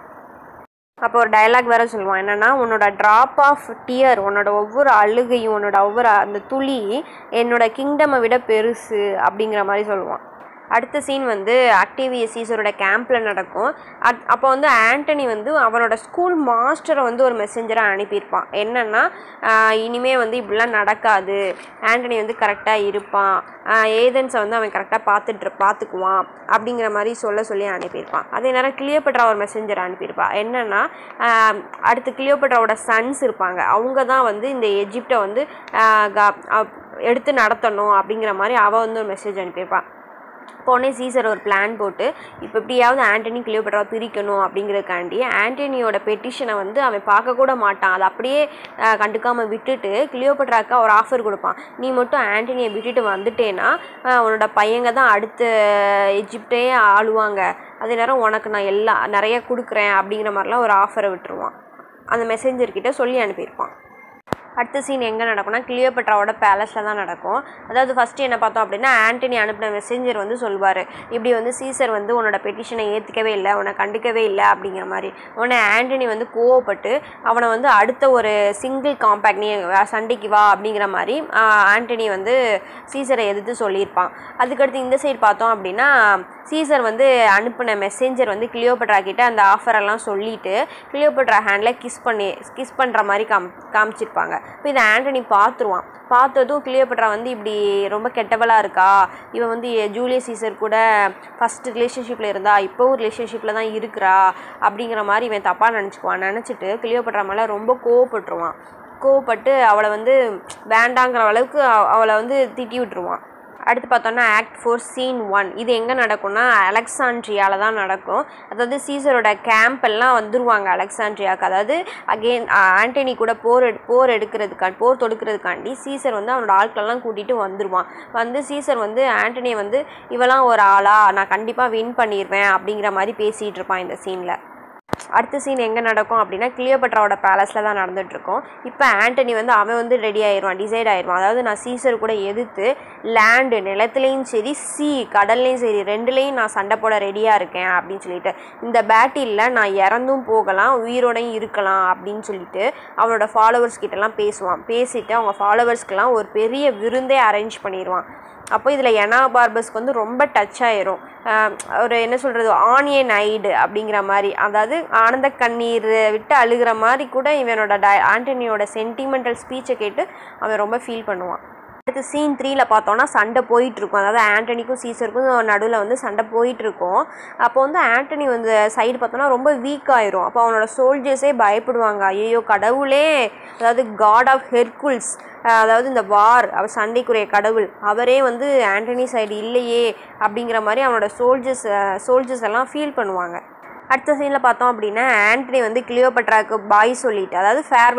அப்போ ஒரு டயலாக் வேற சொல்லுவான் என்னன்னா உன்னோட ட்ராப் ஆஃப் டியர் உன்னோட ஒவ்வொரு அழுகையும் உன்னோட ஒவ்வொரு அந்த துளி என்னோட கிங்டமை விட பெருசு அப்படிங்கிற மாதிரி சொல்லுவான் அடுத்த சீன் வந்து ஆக்டிவிய சீசரோட கேம்பில் நடக்கும் அத் அப்போ வந்து ஆண்டனி வந்து அவனோட ஸ்கூல் மாஸ்டரை வந்து ஒரு மெசேஞ்சராக அனுப்பியிருப்பான் என்னன்னா ஆஹ் இனிமே வந்து இப்படிலாம் நடக்காது ஆண்டனி வந்து கரெக்டாக இருப்பான் ஆஹ் ஏதென்ஸை வந்து அவன் கரெக்டாக பார்த்துட்டு பார்த்துக்குவான் அப்படிங்கிற மாதிரி சொல்ல சொல்லி அனுப்பியிருப்பான் அதே நேரம் கிளியோபட்ரா ஒரு மெசேஞ்சர் அனுப்பியிருப்பா என்னன்னா ஆஹ் அடுத்து கிளியோபட்ராவோட சன்ஸ் இருப்பாங்க அவங்க தான் வந்து இந்த எஜிப்டை வந்து ஆஹ் க- அப்- எடுத்து நடத்தணும் அப்படிங்கிற மாதிரி அவள் வந்து ஒரு மெசேஜ் அனுப்பியிருப்பான் போனே சீசர் ஒரு பிளான் போட்டு இப்போ எப்படியாவது ஆண்டனி கிளியோபட்ராவை பிரிக்கணும் அப்படிங்கிறதுக்காண்டி ஆண்டனியோட பெட்டிஷனை வந்து அவன் பார்க்க கூட மாட்டான் அதை அப்படியே ஆஹ், கண்டுக்காம விட்டுட்டு கிளியோபட்ராக்கு ஒரு ஆஃபர் கொடுப்பான் நீ மட்டும் ஆண்டனியை விட்டுட்டு வந்துட்டேன்னா ஆஹ், உன்னோட பையங்க தான் அடுத்த எஜிப்டே ஆளுவாங்க அதே நேரம் உனக்கு நான் எல்லா நிறைய கொடுக்குறேன் அப்படிங்கிற மாதிரிலாம் ஒரு ஆஃபரை விட்டுருவான் அந்த மெசேஞ்சர்கிட்ட சொல்லி அனுப்பியிருப்பான் அடுத்த சீன் எங்கே நடக்கும்னா கிளியோபட்ராவோட பேலஸில் தான் நடக்கும் அதாவது ஃபஸ்ட்டு என்ன பார்த்தோம் அப்படின்னா ஆண்டனி அனுப்பின மெசேஞ்சர் வந்து சொல்வார் இப்படி வந்து சீசர் வந்து உன்னோட பெட்டிஷனை ஏற்றுக்கவே இல்லை உன்னை கண்டுக்கவே இல்லை அப்படிங்கிற மாதிரி உடனே ஆண்டனி வந்து கோவப்பட்டு அவனை வந்து அடுத்த ஒரு சிங்கிள் காம்பேக்ட் நீ வே- சண்டைக்கு வா அப்படிங்கிற மாதிரி ஆஹ், ஆண்டனி வந்து சீசரை எதிர்த்து சொல்லியிருப்பான் அதுக்கடுத்து இந்த சைடு பார்த்தோம் அப்படின்னா சீசர் வந்து அனுப்பின மெசேஞ்சர் வந்து கிளியோபட்ரா கிட்ட அந்த ஆஃபரெல்லாம் சொல்லிட்டு கிளியோபட்ரா ஹேண்டில் கிஸ் பண்ணி கிஸ் பண்ணுற மாதிரி காம் காமிச்சிருப்பாங்க இப்போ இதை ஆண்டனி பார்த்துருவான் பார்த்ததும் கிளியோபட்ரா வந்து இப்படி ரொம்ப கெட்டவளாக இருக்கா இவன் வந்து ஜூலியஸ் சீசர் கூட ஃபஸ்ட்டு ரிலேஷன்ஷிப்பில் இருந்தா இப்போவும் ரிலேஷன்ஷிப்பில் தான் இருக்கிறா அப்படிங்கிற மாதிரி இவன் தப்பாக நினச்சிக்குவான் நினச்சிட்டு கிளியோபட்ரா மேலே ரொம்ப கோவப்பட்டுருவான் கோவப்பட்டு அவளை வந்து வேண்டாங்கிற அளவுக்கு அவ- அவளை வந்து திட்டி விட்டுருவான் அடுத்து பார்த்தோன்னா ஆக்ட் ஃபோர் சீன் ஒன் இது எங்கே நடக்கும்னா அலெக்சாண்ட்ரியாவில் தான் நடக்கும் அதாவது சீசரோட கேம்ப் எல்லாம் வந்துருவாங்க அலெக்சாண்ட்ரியாவுக்கு அதாவது அகெயின் ஆண்டனி கூட போர் எடு போர் எடுக்கிறதுக்கா போர் தொடுக்கிறதுக்காண்டி சீசர் வந்து அவனோட ஆட்களெல்லாம் கூட்டிகிட்டு வந்துருவான் வந்து சீசர் வந்து ஆண்டனியை வந்து இவெல்லாம் ஒரு ஆளா நான் கண்டிப்பாக வின் பண்ணிடுவேன் அப்படிங்கிற மாதிரி பேசிகிட்டு இருப்பான் இந்த சீனில் அடுத்த சீன் எங்கே நடக்கும் அப்படின்னா கிளியோபட்ராவோட பேலஸில் தான் நடந்துட்டு இருக்கும் இப்போ ஆண்டனி வந்து அவன் வந்து ரெடி ஆயிடுவான் டிசைட் ஆயிடுவான் அதாவது நான் சீசர் கூட எதிர்த்து லேண்டு நிலத்துலேயும் சரி சி கடல்லையும் சரி ரெண்டுலேயும் நான் சண்டை போட ரெடியாக இருக்கேன் அப்படின்னு சொல்லிட்டு இந்த பேட்டிலில் நான் இறந்தும் போகலாம் உயிரோடையும் இருக்கலாம் அப்படின்னு சொல்லிட்டு அவனோட ஃபாலோவர்ஸ் கிட்டலாம் பேசுவான் பேசிட்டு அவங்க ஃபாலோவர்ஸ்க்கெல்லாம் ஒரு பெரிய விருந்தே அரேஞ்ச் பண்ணிடுவான் அப்போ இதில் எனா பார்பஸ்க்கு வந்து ரொம்ப டச் ஆயிரும் ஆஹ் ஒரு என்ன சொல்கிறது ஆனியன் ஐடு அப்படிங்கிற மாதிரி அதாவது ஆனந்த கண்ணீர் விட்டு அழுகிற மாதிரி கூட இவனோட டை ஆண்டனியோட சென்டிமெண்டல் ஸ்பீச்சை கேட்டு அவன் ரொம்ப ஃபீல் பண்ணுவான் அடுத்து சீன் த்ரீல பார்த்தோன்னா சண்டை போயிட்டு இருக்கும் அதாவது ஆண்டனிக்கும் சீசருக்கும் நடுவில் வந்து சண்டை போயிட்டு இருக்கும் அப்போ வந்து ஆண்டனி வந்து சைடு பார்த்தோன்னா ரொம்ப வீக் ஆயிரும் அப்போ அவனோட சோல்ஜர்ஸே பயப்படுவாங்க ஐயோ கடவுளே அதாவது காட் ஆஃப் ஹெர்குல்ஸ் அதாவது இந்த வார் அவர் சண்டைக்குரிய கடவுள் அவரே வந்து ஆண்டனி சைடு இல்லையே அப்படிங்கிற மாதிரி அவனோட சோல்ஜர்ஸ் சோல்ஜர்ஸ் எல்லாம் ஃபீல் பண்ணுவாங்க அடுத்த சீனில் பார்த்தோம் அப்படின்னா ஆண்டனி வந்து கிளியோபட்ராக்கு பாய் சொல்லிட்டு அதாவது ஃபேர்வெல்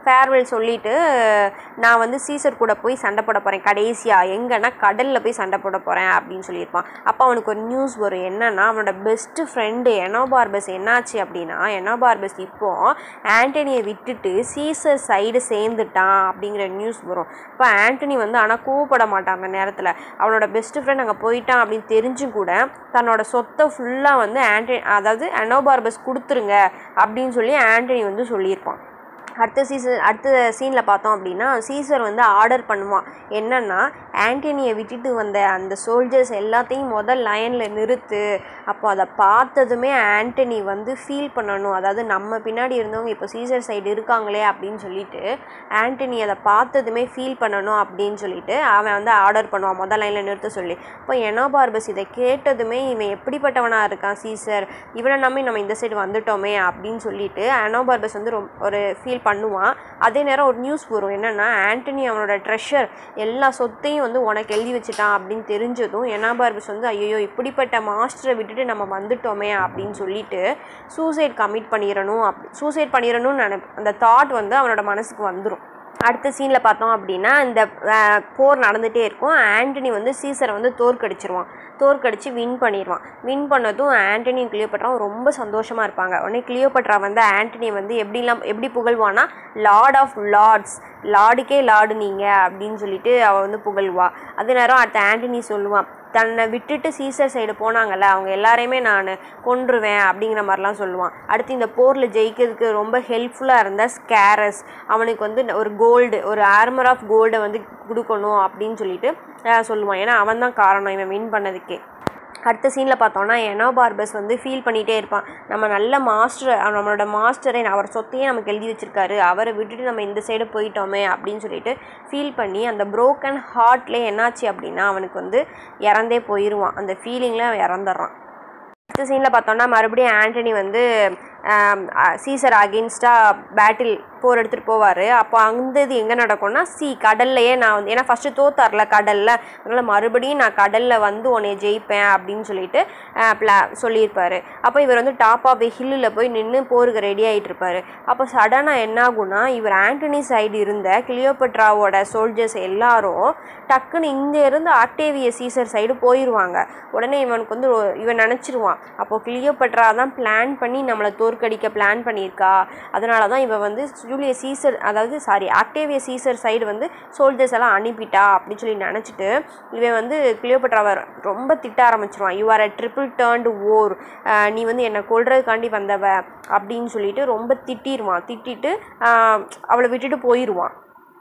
ஃபேர்வெல் சொல்லிட்டு நான் வந்து சீசர் கூட போய் சண்டை போட போகிறேன் கடைசியாக எங்கன்னா கடலில் போய் சண்டை போட போகிறேன் அப்படின்னு சொல்லியிருப்பான் அப்போ அவனுக்கு ஒரு நியூஸ் வரும் என்னன்னா அவனோட பெஸ்ட்டு ஃப்ரெண்டு எனோபார்பஸ் என்னாச்சு அப்படின்னா எனோபார்பஸ் இப்போ ஆண்டனியை விட்டுட்டு சீசர் சைடு சேர்ந்துட்டான் அப்படிங்கிற நியூஸ் வரும் இப்போ ஆண்டனி வந்து ஆனால் கோவப்பட மாட்டான் அந்த நேரத்தில் அவனோட பெஸ்ட் ஃப்ரெண்ட் அங்கே போயிட்டான் அப்படின்னு தெரிஞ்சும் கூட தன்னோட சொத்தை ஃபுல்லாக வந்து ஆண்டனி அதாவது அனோபார்பஸ் கொடுத்துருங்க அப்படின்னு சொல்லி ஆண்டனி வந்து சொல்லியிருப்பான் அடுத்த சீசன் அடுத்த சீனில் பார்த்தோம் அப்படின்னா சீசர் வந்து ஆர்டர் பண்ணுவான் என்னன்னா ஆண்டனியை விட்டுட்டு வந்த அந்த சோல்ஜர்ஸ் எல்லாத்தையும் முதல் லைனில் நிறுத்து அப்போ அதை பார்த்ததுமே ஆண்டனி வந்து ஃபீல் பண்ணணும் அதாவது நம்ம பின்னாடி இருந்தவங்க இப்போ சீசர் சைடு இருக்காங்களே அப்படின்னு சொல்லிட்டு ஆண்டனி அதை பார்த்ததுமே ஃபீல் பண்ணணும் அப்படின்னு சொல்லிட்டு அவன் வந்து ஆர்டர் பண்ணுவான் முதல் லைனில் நிறுத்த சொல்லி இப்போ எனோபார்பஸ் இதை கேட்டதுமே இவன் எப்படிப்பட்டவனாக இருக்கான் சீசர் இவனை நம்பி நம்ம இந்த சைடு வந்துட்டோமே அப்படின்னு சொல்லிட்டு அனோபார்பஸ் வந்து ரொம்ப ஒரு ஃபீல் பண்ணுவான் அதே நேரம் ஒரு நியூஸ் வரும் என்னென்னா ஆண்டனி அவனோட ட்ரெஷர் எல்லா சொத்தையும் வந்து உனக்கு எழுதி வச்சுட்டான் அப்படின்னு தெரிஞ்சதும் எனாபார்பஸ் வந்து ஐயோ இப்படிப்பட்ட மாஸ்டரை விட்டுட்டு நம்ம வந்துட்டோமே அப்படின்னு சொல்லிட்டு சூசைட் கமிட் பண்ணிடணும் அப் சூசைட் பண்ணிடணும்னு நினைப் அந்த தாட் வந்து அவனோட மனசுக்கு வந்துடும் அடுத்த சீனில் பார்த்தோம் அப்படின்னா இந்த அஹ், போர் நடந்துகிட்டே இருக்கும் ஆண்டனி வந்து சீசரை வந்து தோற்கடிச்சிருவான் தோற்கடிச்சு வின் பண்ணிடுவான் வின் பண்ணதும் ஆண்டனியும் கிளியோபட்ராவும் ரொம்ப சந்தோஷமாக இருப்பாங்க உடனே கிளியோபட்ரா வந்து ஆண்டனி வந்து எப்படிலாம் எப்படி புகழ்வானா லார்ட் ஆஃப் லார்ட்ஸ் லார்டுக்கே லார்டு நீங்கள் அப்படின்னு சொல்லிட்டு அவள் வந்து புகழ்வா அதே நேரம் அடுத்த ஆண்டனி சொல்லுவான் தன்னை விட்டுட்டு சீசர் சைடு போனாங்கல்ல அவங்க எல்லாரையுமே நான் கொன்றுவேன் அப்படிங்கிற மாதிரிலாம் சொல்லுவான் அடுத்து இந்த போரில் ஜெயிக்கிறதுக்கு ரொம்ப ஹெல்ப்ஃபுல்லாக இருந்த ஸ்கேரஸ் அவனுக்கு வந்து ஒரு கோல்டு ஒரு ஆர்மர் ஆஃப் கோல்டை வந்து கொடுக்கணும் அப்படின்னு சொல்லிட்டு அஹ், சொல்லுவான் ஏன்னா அவன் தான் காரணம் இவன் வின் பண்ணதுக்கே அடுத்த சீனில் பார்த்தோன்னா எனோபார்பஸ் வந்து ஃபீல் பண்ணிகிட்டே இருப்பான் நம்ம நல்ல மாஸ்டர் நம்மளோட மாஸ்டரை அவர் சொத்தையே நமக்கு எழுதி வச்சிருக்காரு அவரை விட்டுட்டு நம்ம இந்த சைடு போயிட்டோமே அப்படின்னு சொல்லிட்டு ஃபீல் பண்ணி அந்த broken ஹார்ட்லேயே என்னாச்சு அப்படின்னா அவனுக்கு வந்து இறந்தே போயிடுவான் அந்த ஃபீலிங்கில் அவன் இறந்துடுறான் அடுத்த சீனில் பார்த்தோன்னா மறுபடியும் ஆண்டனி வந்து ஆம், அ- சீசர் அகெயின்ஸ்டாக பேட்டில் போர் எடுத்துகிட்டு போவார் அப்போ அந்த இது எங்கே நடக்கும்னா சி கடல்லையே நான் வந்து ஏன்னா ஃபஸ்ட்டு தோத்தார்ல கடலில் அதனால் மறுபடியும் நான் கடலில் வந்து உன்னை ஜெயிப்பேன் அப்படின்னு சொல்லிட்டு ப்ளா சொல்லியிருப்பாரு அப்போ இவர் வந்து டாப் ஆஃப் தி ஹில்லில் போய் நின்று போருக்கு ரெடி ஆகிட்டு இருப்பாரு அப்போ சடனாக என்ன ஆகும்னா இவர் ஆண்டனி சைடு இருந்த கிளியோபட்ராவோட சோல்ஜர்ஸ் எல்லாரும் டக்குன்னு இங்கே இருந்து ஆக்டேவிய சீசர் சைடு போயிடுவாங்க உடனே இவனுக்கு வந்து ஒரு- இவன் நினச்சிருவான் அப்போ கிளியோபட்ரா தான் பிளான் பண்ணி நம்மளை தோற்கடிக்க பிளான் பண்ணியிருக்கா அதனால தான் இவன் வந்து ஜூலிய சீசர் அதாவது சாரி ஆக்டேவிய சீசர் சைடு வந்து சோல்ஜர்ஸ் எல்லாம் அனுப்பிட்டா அப்படின்னு சொல்லி நினச்சிட்டு இவன் வந்து கிளியோபட்ராவை ரொம்ப திட்ட ஆரம்பிச்சிருவான் you are a triple turned whore நீ வந்து என்னை கொல்றதுக்காண்டி வந்தவ அப்படின்னு சொல்லிட்டு ரொம்ப திட்டிடுவான் திட்டிட்டு ஆஹ், அவளை விட்டுட்டு போயிடுவான்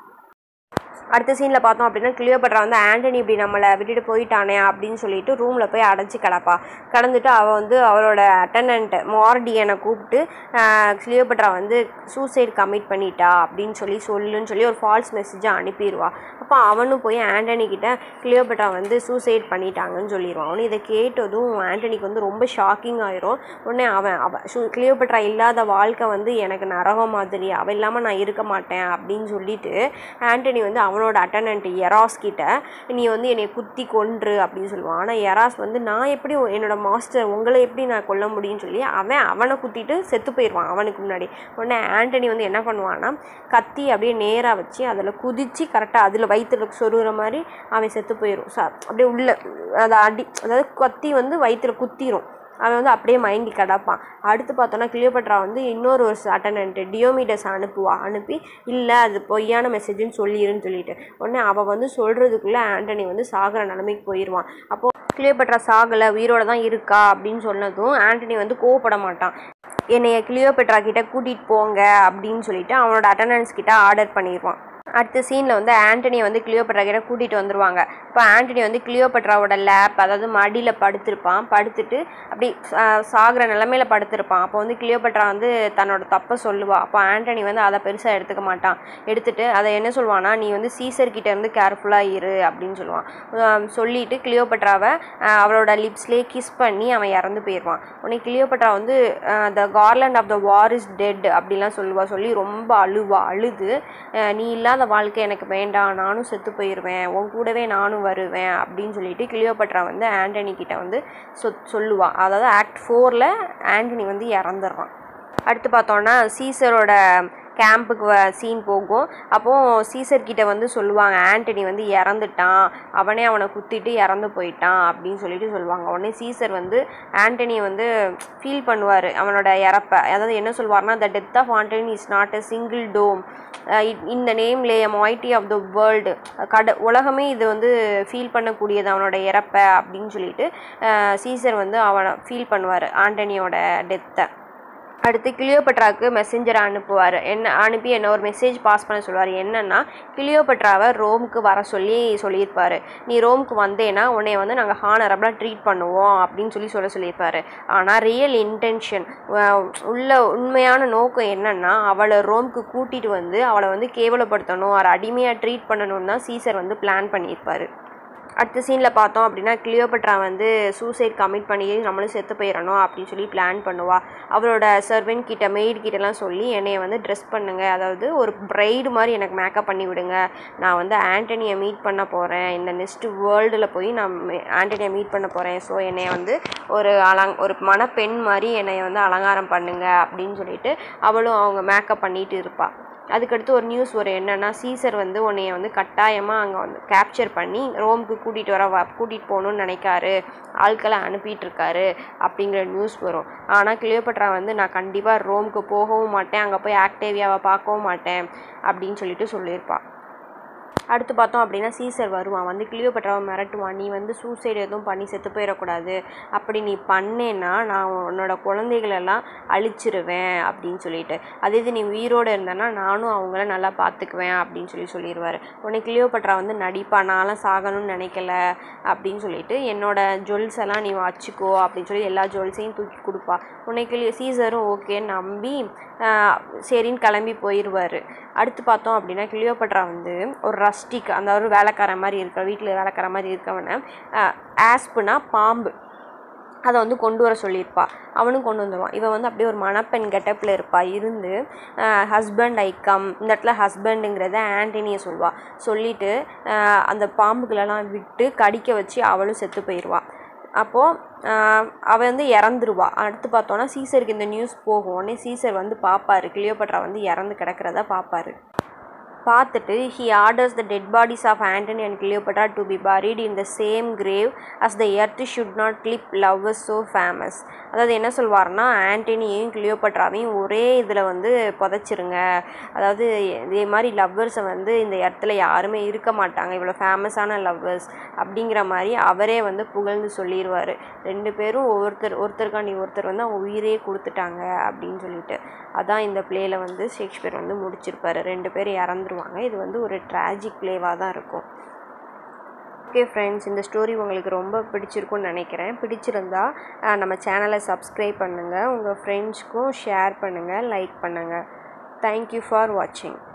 அடுத்த சீனில் பார்த்தோம் அப்படின்னா கிளியோபட்ரா வந்து ஆண்டனி இப்படி நம்மளை விட்டுட்டு போயிட்டானே அப்படின்னு சொல்லிட்டு ரூமில் போய் அடைச்சி கிடப்பா கடந்துட்டு அவள் வந்து அவளோட அட்டனண்ட் மார்டியனை கூப்பிட்டு கிளியோபட்ரா வந்து சூசைட் கமிட் பண்ணிட்டா அப்படின்னு சொல்லி சொல்லுன்னு சொல்லி ஒரு ஃபால்ஸ் மெசேஜை அனுப்பிடுவா அப்போ அவனும் போய் ஆண்டனி கிட்ட கிளியோபட்ரா வந்து சூசைட் பண்ணிட்டாங்கன்னு சொல்லிடுவான் அவனு இதை கேட்டதும் ஆண்டனிக்கு வந்து ரொம்ப ஷாக்கிங் ஆயிரும் உடனே அவன் அவ சு கிளியோபட்ரா இல்லாத வாழ்க்கை வந்து எனக்கு நரகம் மாதிரி அவள் இல்லாமல் நான் இருக்க மாட்டேன் அப்படின்னு சொல்லிட்டு ஆண்டனி வந்து அவனோட அட்டனண்ட் எராஸ் கிட்ட நீ வந்து என்னை குத்தி கொன்று அப்படின்னு சொல்லுவான் ஆனால் எராஸ் வந்து நான் எப்படி உ- என்னோட மாஸ்டர் உங்களை எப்படி நான் கொல்ல முடியும்னு சொல்லி அவன் அவனை குத்திட்டு செத்து போயிடுவான் அவனுக்கு முன்னாடி உடனே ஆண்டனி வந்து என்ன பண்ணுவான்னா கத்தி அப்படியே நேராக வச்சு அதில் குதிச்சு கரெக்டாக அதில் வயிற்றுல சொருகிற மாதிரி அவன் செத்து போயிடும் ச அப்படியே உள்ள அதை அடி அதாவது கத்தி வந்து வயிற்றுல குத்திரும் அவன் வந்து அப்படியே மயங்கி கிடப்பான் அடுத்து பார்த்தோன்னா கிளியோபட்ரா வந்து இன்னொரு ஒரு அட்டனன்ட்டு டியோமிடஸ் அனுப்புவா அனுப்பி இல்லை அது பொய்யான மெசேஜ்னு சொல்லிருன்னு சொல்லிட்டு உடனே அவள் வந்து சொல்கிறதுக்குள்ளே ஆண்டனி வந்து சாகிற நிலைமைக்கு போயிடுவான் அப்போ கிளியோபட்ரா சாகலை உயிரோட தான் இருக்கா அப்படின்னு சொன்னதும் ஆண்டனி வந்து கோவப்பட மாட்டான் என்னைய கிளியோபெட்ரா கிட்ட கூட்டிகிட்டு போங்க அப்படின்னு சொல்லிட்டு அவனோட அட்டண்டன்ஸ் கிட்ட ஆர்டர் பண்ணிடுவான் அடுத்த சீனில் வந்து ஆண்டனியை வந்து கிளியோபட்ரா கிட்ட கூட்டிகிட்டு வந்துருவாங்க இப்போ ஆண்டனி வந்து கிளியோபட்ராவோட லேப் அதாவது மடியில் படுத்திருப்பான் படுத்துட்டு அப்படி ஆஹ், சாகுற நிலமையில படுத்திருப்பான் அப்போ வந்து கிளியோபட்ரா வந்து தன்னோட தப்பை சொல்லுவா அப்போ ஆண்டனி வந்து அதை பெருசாக எடுத்துக்க மாட்டான் எடுத்துட்டு அதை என்ன சொல்லுவானா நீ வந்து சீசர் கிட்ட இருந்து கேர்ஃபுல்லாக இரு அப்படின்னு சொல்லுவான் ஆஹ், சொல்லிட்டு கிளியோபட்ராவை ஆஹ், அவளோட லிப்ஸ்லேயே கிஸ் பண்ணி அவன் இறந்து போயிடுவான் உடனே கிளியோபட்ரா வந்து the garland of the war is dead அப்படிலாம் சொல்லுவா சொல்லி ரொம்ப அழுவா அழுது அஹ், நீ இல்லாத வாழ்க்கை எனக்கு வேண்டாம் நானும் செத்து போயிடுவேன் உன் கூடவே நானும் வருவேன் அப்படின்னு சொல்லிட்டு கிளியோபட்ரா வந்து ஆண்டனி கிட்ட வந்து சொ சொல்லுவா அதாவது ஆக்ட் ஃபோரில் ஆண்டனி வந்து இறந்துடுறான் அடுத்து பார்த்தோன்னா சீசரோட கேம்புக்கு வ சீன் போகும் அப்போது சீசர் கிட்ட வந்து சொல்லுவாங்க ஆண்டனி வந்து இறந்துட்டான் அவனே அவனை குத்திட்டு இறந்து போயிட்டான் அப்படின்னு சொல்லிட்டு சொல்லுவாங்க உடனே சீசர் வந்து ஆண்டனியை வந்து ஃபீல் பண்ணுவார் அவனோட இறப்பை அதாவது என்ன சொல்வார்னா the death of Antony is not a single doom in the name lay moiety of the world கட உலகமே இது வந்து ஃபீல் பண்ணக்கூடியது அவனோட இறப்பை அப்படின்னு சொல்லிட்டு சீசர் வந்து அவனை ஃபீல் பண்ணுவார் ஆண்டனியோட டெத்தை அடுத்து கிளியோபட்ராவுக்கு மெசேஞ்சரை அனுப்புவார் என்ன அனுப்பி என்ன ஒரு மெசேஜ் பாஸ் பண்ண சொல்லுவார் என்னென்னா கிளியோபட்ராவை ரோமுக்கு வர சொல்லி சொல்லியிருப்பார் நீ ரோமுக்கு வந்தேன்னா உன்னை வந்து நாங்கள் ஹானரபிளாக ட்ரீட் பண்ணுவோம் அப்படின்னு சொல்லி சொல்ல சொல்லியிருப்பார் ஆனால் ரியல் இன்டென்ஷன் உள்ள உண்மையான நோக்கம் என்னென்னா அவளை ரோமுக்கு கூட்டிகிட்டு வந்து அவளை வந்து கேவலப்படுத்தணும் அவரை அடிமையாக ட்ரீட் பண்ணணும்னு தான் சீசர் வந்து பிளான் பண்ணியிருப்பார் அடுத்த சீனில் பார்த்தோம் அப்படின்னா கிளியோபட்ரா வந்து சூசைட் கமிட் பண்ணி நம்மளும் செத்து போயிடணும் அப்படின்னு சொல்லி பிளான் பண்ணுவா அவளோட சர்வெண்ட் கிட்ட மெய்டு கிட்டலாம் சொல்லி என்னைய வந்து ட்ரெஸ் பண்ணுங்க அதாவது ஒரு ப்ரைடு மாதிரி எனக்கு மேக்கப் பண்ணி விடுங்க நான் வந்து ஆண்டனியை மீட் பண்ண போகிறேன் இந்த நெக்ஸ்ட் வேர்ல்டில் போய் நான் ஆண்டனியை மீட் பண்ண போகிறேன் ஸோ என்னைய வந்து ஒரு அலங் ஒரு மணப்பெண் மாதிரி என்னை வந்து அலங்காரம் பண்ணுங்க அப்படின்னு சொல்லிட்டு அவளும் அவங்க மேக்கப் பண்ணிட்டு இருப்பாள் அதுக்கடுத்து ஒரு நியூஸ் வரும் என்னென்னா சீசர் வந்து உன்னைய வந்து கட்டாயமாக அங்கே வந்து கேப்சர் பண்ணி ரோமுக்கு கூட்டிகிட்டு வர வ கூட்டிகிட்டு போகணுன்னு நினைக்காரு ஆட்களை அனுப்பிட்டு இருக்காரு அப்படிங்கிற நியூஸ் வரும் ஆனால் கிளியோபட்ரா வந்து நான் கண்டிப்பாக ரோமுக்கு போகவும் மாட்டேன் அங்கே போய் ஆக்டேவியாவை பார்க்கவும் மாட்டேன் அப்படின்னு சொல்லிட்டு சொல்லியிருப்பாள் அடுத்து பார்த்தோம் அப்படின்னா சீசர் வருவான் வந்து கிளியோபட்ராவை மிரட்டுவான் நீ வந்து சூசைடு எதுவும் பண்ணி செத்து போயிடக்கூடாது அப்படி நீ பண்ணேன்னா நான் உன்னோட குழந்தைகளெல்லாம் அழிச்சிருவேன் அப்படின்னு சொல்லிட்டு அதே இது நீ உயிரோடு இருந்தேன்னா நானும் அவங்கள நல்லா பார்த்துக்குவேன் அப்படின்னு சொல்லி சொல்லிடுவார் உன்னை கிளியோபட்ரா வந்து நடிப்பா நான்லாம் சாகணும்னு நினைக்கல அப்படின்னு சொல்லிட்டு என்னோட ஜுவல்ஸ் எல்லாம் நீ வச்சுக்கோ அப்படின்னு சொல்லி எல்லா ஜுவல்ஸையும் தூக்கி கொடுப்பா உன்னை கிளி சீசரும் ஓகேன்னு நம்பி சரின்னு கிளம்பி போயிடுவார் அடுத்து பார்த்தோம் அப்படின்னா கிளியோபட்ரா வந்து ஒரு ரஸ்டிக் அந்த ஒரு வேலைக்காரன் மாதிரி இருக்கிற வீட்டில் வேலைக்கார மாதிரி இருக்கவனை ஆஸ்புனா பாம்பு அதை வந்து கொண்டு வர சொல்லியிருப்பா அவனும் கொண்டு வந்துடுவான் இவன் வந்து அப்படியே ஒரு மணப்பெண் கெட்டப்பில் இருப்பா இருந்து ஹஸ்பண்ட் ஐக்கம் இந்த இடத்துல ஹஸ்பண்டுங்கிறத ஆண்டனியை சொல்வாள் சொல்லிவிட்டு அந்த பாம்புகளெல்லாம் விட்டு கடிக்க வச்சு அவளும் செத்து போயிடுவாள் அப்போது அவள் வந்து இறந்துருவா அடுத்து பார்த்தோன்னா சீசருக்கு இந்த நியூஸ் போகும் உடனே சீசர் வந்து பார்ப்பாரு கிளியோபட்ரா வந்து இறந்து கிடக்கிறத பார்ப்பாரு பார்த்துட்டு he orders the dead bodies of Antony and Cleopatra to be buried in the same grave as the earth should not clip love is so famous அதாவது என்ன சொல்வார்னா ஆண்டனியையும் கிளியோபட்ராவையும் ஒரே இதில் வந்து புதைச்சிருங்க அதாவது இதே மாதிரி லவ்வர்ஸை வந்து இந்த இடத்துல யாருமே இருக்க மாட்டாங்க இவ்வளோ ஃபேமஸான லவ்வர்ஸ் அப்படிங்கிற மாதிரி அவரே வந்து புகழ்ந்து சொல்லிடுவார் ரெண்டு பேரும் ஒருத்தர் ஒருத்தருக்காண்டி ஒருத்தர் வந்து அவங்க உயிரே கொடுத்துட்டாங்க அப்படின்னு சொல்லிட்டு அதான் இந்த பிளேயில் வந்து ஷேக்ஸ்பியர் வந்து முடிச்சிருப்பாரு ரெண்டு பேர் இறந்துருவாங்க இது வந்து ஒரு ட்ராஜிக் பிளேவாக தான் இருக்கும் ஓகே ஃப்ரெண்ட்ஸ் இந்த ஸ்டோரி உங்களுக்கு ரொம்ப பிடிச்சிருக்கும்னு நினைக்கிறேன் பிடிச்சிருந்தா அஹ், நம்ம சேனலை சப்ஸ்கிரைப் பண்ணுங்கள் உங்கள் ஃப்ரெண்ட்ஸ்க்கும் ஷேர் பண்ணுங்கள் லைக் பண்ணுங்கள் தேங்க்யூ ஃபார் வாட்சிங்